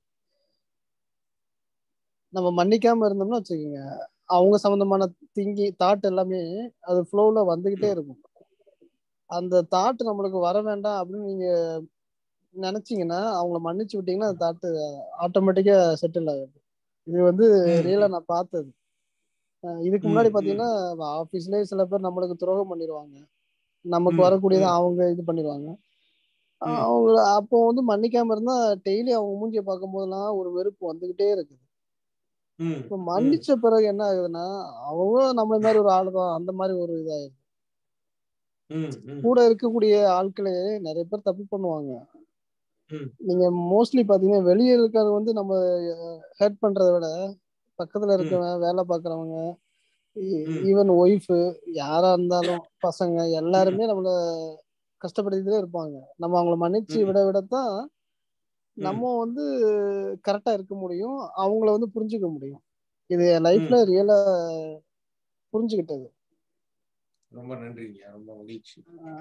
Speaker 11: நம்ம மன்னிக்காம இருந்தோம்னா வச்சுக்கோங்க அவங்க சம்பந்தமான திங்கி தாட் எல்லாமே அது ஃப்ளோல வந்துகிட்டே இருக்கும் அந்த தாட் நம்மளுக்கு வர வேண்டாம் அப்படின்னு நீங்க நினைச்சீங்கன்னா அவங்கள மன்னிச்சு விட்டீங்கன்னா அந்த தாட்டு ஆட்டோமேட்டிக்கா செட்டில் ஆகுது இது வந்து ரியலா நான் பார்த்தது அஹ் இதுக்கு முன்னாடி பாத்தீங்கன்னா ஆபீஸ்லயே சில பேர் நம்மளுக்கு துரோகம் பண்ணிடுவாங்க நமக்கு
Speaker 1: ம்,
Speaker 11: வரக்கூடியதை
Speaker 1: ம்.
Speaker 11: அவங்க இது பண்ணிடுவாங்க அவங்க அப்போ வந்து மன்னிக்காம இருந்தா டெய்லி அவங்க மூஞ்சிய பார்க்கும் போதெல்லாம் ஒரு வெறுப்பு வந்துகிட்டே இருக்குது
Speaker 1: ம்,
Speaker 11: இப்ப மன்னிச்ச பிறகு என்ன ஆகுதுன்னா அவங்க நம்மள மாதிரி ஒரு ஆளு தான் அந்த மாதிரி ஒரு இதாயிடுது
Speaker 1: ம், ம்,
Speaker 11: கூட இருக்கக்கூடிய ஆட்களே நிறைய பேர் தப்பு பண்ணுவாங்க
Speaker 1: ம்.
Speaker 11: நீங்க மோஸ்ட்லி பாத்தீங்கன்னா வெளியே இருக்கிறது வந்து நம்ம ஹெல்ப் பண்றதை விட பக்கத்துல இருக்கவங்க வேலை பார்க்கறவங்க ஈவன் ஒய்ஃபு யாரா இருந்தாலும் பசங்க எல்லாருமே நம்மள கஷ்டப்படுத்திட்டே இருப்பாங்க நம்ம அவங்கள மன்னிச்சு விட விடத்தான் நம்ம வந்து கரெக்டா இருக்க முடியும் அவங்கள வந்து புரிஞ்சுக்க முடியும் இது என் லைஃப்ல ரியலா புரிஞ்சுக்கிட்டது
Speaker 1: ரொம்ப நன்றிங்க ரொம்ப மகிழ்ச்சி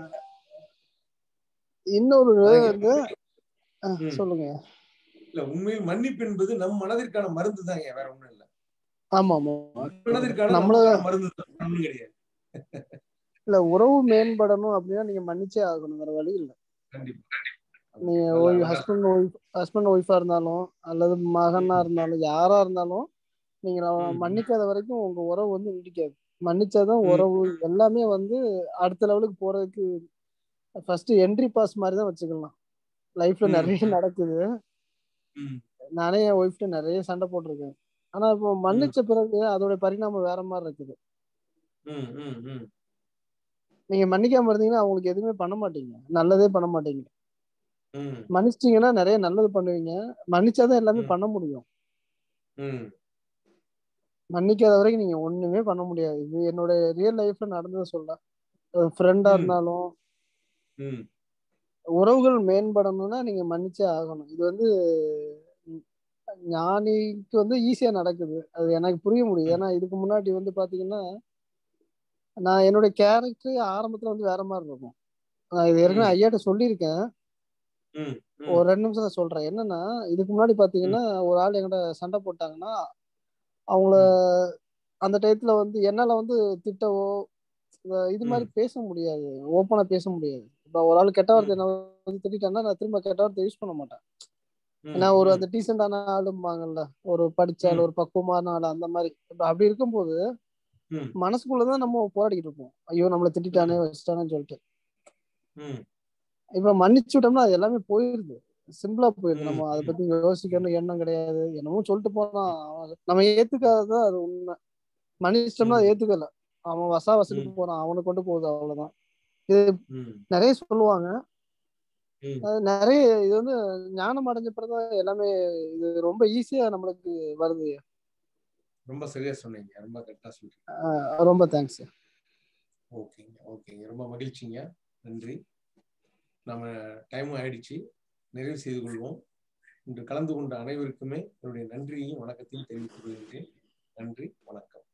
Speaker 11: இன்னொரு
Speaker 1: அதான்
Speaker 11: வந்து ஆ,
Speaker 1: ம்.
Speaker 11: சொல்லுங்க
Speaker 1: இல்ல உண்மையில் மன்னிப்பு என்பது நம் மனதிற்கான மருந்து தான் வேற ஒண்ணும் இல்ல
Speaker 11: ஆமா ஆமா
Speaker 1: மனதிற்கான
Speaker 11: நம்மள
Speaker 1: நமக்கான மருந்து தான் ஒண்ணும் கிடையாது
Speaker 11: இல்ல உறவு மேம்படணும் அப்படின்னா நீங்க மன்னிச்சே ஆகணும் வேற வழி இல்ல
Speaker 1: கண்டிப்பா
Speaker 11: நீங்க
Speaker 1: நல்லா-
Speaker 11: ஹஸ்பண்ட் ஒய்ஃப் ஹஸ்பண்ட் ஒய்ஃபா இருந்தாலும் அல்லது மகனா இருந்தாலும் யாரா இருந்தாலும் நீங்க நான் மன்னிக்காத வரைக்கும் உங்க உறவு வந்து நீடிக்காது மன்னிச்சாதான் உறவு எல்லாமே வந்து அடுத்த லெவலுக்கு போறதுக்கு ஃபர்ஸ்ட் என்ட்ரி பாஸ் மாதிரி தான் வச்சுக்கலாம் லைஃப்ல
Speaker 1: ம்.
Speaker 11: நிறைய நடக்குது
Speaker 1: ம்.
Speaker 11: நானே என் ஒய்ஃப்ட்டு நிறைய சண்டை போட்டிருக்கேன் ஆனா இப்போ மன்னிச்ச பிறகு அதோட பரிணாமம் வேற மாதிரி இருக்குது
Speaker 1: ம் ம் ம்
Speaker 11: நீங்க மன்னிக்காம இருந்தீங்கன்னா அவங்களுக்கு எதுவுமே பண்ண மாட்டீங்க நல்லதே பண்ண மாட்டீங்க
Speaker 1: ம்
Speaker 11: மன்னிச்சிட்டீங்கன்னா நிறைய நல்லது பண்ணுவீங்க மன்னிச்சாதான் எல்லாமே பண்ண முடியும்
Speaker 1: ம்
Speaker 11: மன்னிக்காத வரைக்கும் நீங்க ஒண்ணுமே பண்ண முடியாது இது என்னோட ரியல் லைஃப்ல நடந்ததை சொல்றேன் ஃப்ரெண்டா இருந்தாலும்
Speaker 1: ம்
Speaker 11: உறவுகள் மேம்படணும்னா நீங்க மன்னிச்சே ஆகணும் இது வந்து ம், ஞானிக்கு வந்து ஈஸியா நடக்குது அது எனக்கு புரிய முடியுது ஏன்னா இதுக்கு முன்னாடி வந்து பாத்தீங்கன்னா நான் என்னோட கேரக்டர் ஆரம்பத்துல வந்து வேற மாதிரி இருக்கும் நான் இது ஏற்கனவே ஐயாட்ட சொல்லியிருக்கேன்
Speaker 1: ம்
Speaker 11: ஒரு ரெண்டு நிமிஷம் நான் சொல்றேன் என்னன்னா இதுக்கு முன்னாடி பாத்தீங்கன்னா ஒரு ஆள் என்கிட்ட சண்டை போட்டாங்கன்னா அவங்கள அந்த டயத்துல வந்து என்னால வந்து திட்டவோ இந்த இது மாதிரி பேச முடியாது ஓப்பனா பேச முடியாது இப்ப ஒரு ஆள் கெட்ட வார்த்தை என்ன வந்து திட்டான்னா நான் திரும்ப கெட்ட வார்த்தை யூஸ் பண்ண மாட்டேன் ஏன்னா ஒரு அந்த டீசெண்டான ஆளும்பாங்கல்ல ஒரு படிச்ச ஆள் ஒரு பக்குவமான ஆள் அந்த மாதிரி இப்ப அப்படி இருக்கும்போது
Speaker 1: ம்
Speaker 11: மனசுக்குள்ளதான் நம்ம போராடிக்கிட்டு இருப்போம் ஐயோ நம்மளை திட்டானே வச்சுட்டானேன்னு சொல்லிட்டு
Speaker 1: ம்
Speaker 11: இப்ப மன்னிச்சு விட்டோம்னா அது எல்லாமே போயிருது சிம்பிளா போயிருது நம்ம அதை பத்தி யோசிக்கணும் எண்ணம் கிடையாது என்னமோ சொல்லிட்டு போனான் அவன் நம்ம ஏத்துக்காததான் அது உண்மை மன்னிச்சிட்டோம்னா அதை ஏத்துக்கல அவன் வசா வசத்துக்கு போறான் அவனை கொண்டு போகுது அவ்வளவுதான் இது
Speaker 1: ம்
Speaker 11: நிறைய சொல்லுவாங்க
Speaker 1: ம்
Speaker 11: அது நிறைய இது வந்து ஞானம் அடைஞ்ச பிறகுதான் எல்லாமே இது ரொம்ப ஈஸியா நம்மளுக்கு வருது
Speaker 1: ரொம்ப சரியா சொன்னீங்க ரொம்ப கரெக்டா சொல்றீங்க
Speaker 11: ஆஹ் ரொம்ப தேங்க்ஸ்
Speaker 1: ஓகேங்க ஓகேங்க ரொம்ப மகிழ்ச்சிங்க நன்றி நம்ம டைமும் ஆயிடுச்சு நிறைவு செய்து கொள்வோம் இன்று கலந்து கொண்ட அனைவருக்குமே என்னுடைய நன்றியையும் வணக்கத்தையும் தெரிவித்துக் கொள்கின்றேன் நன்றி வணக்கம்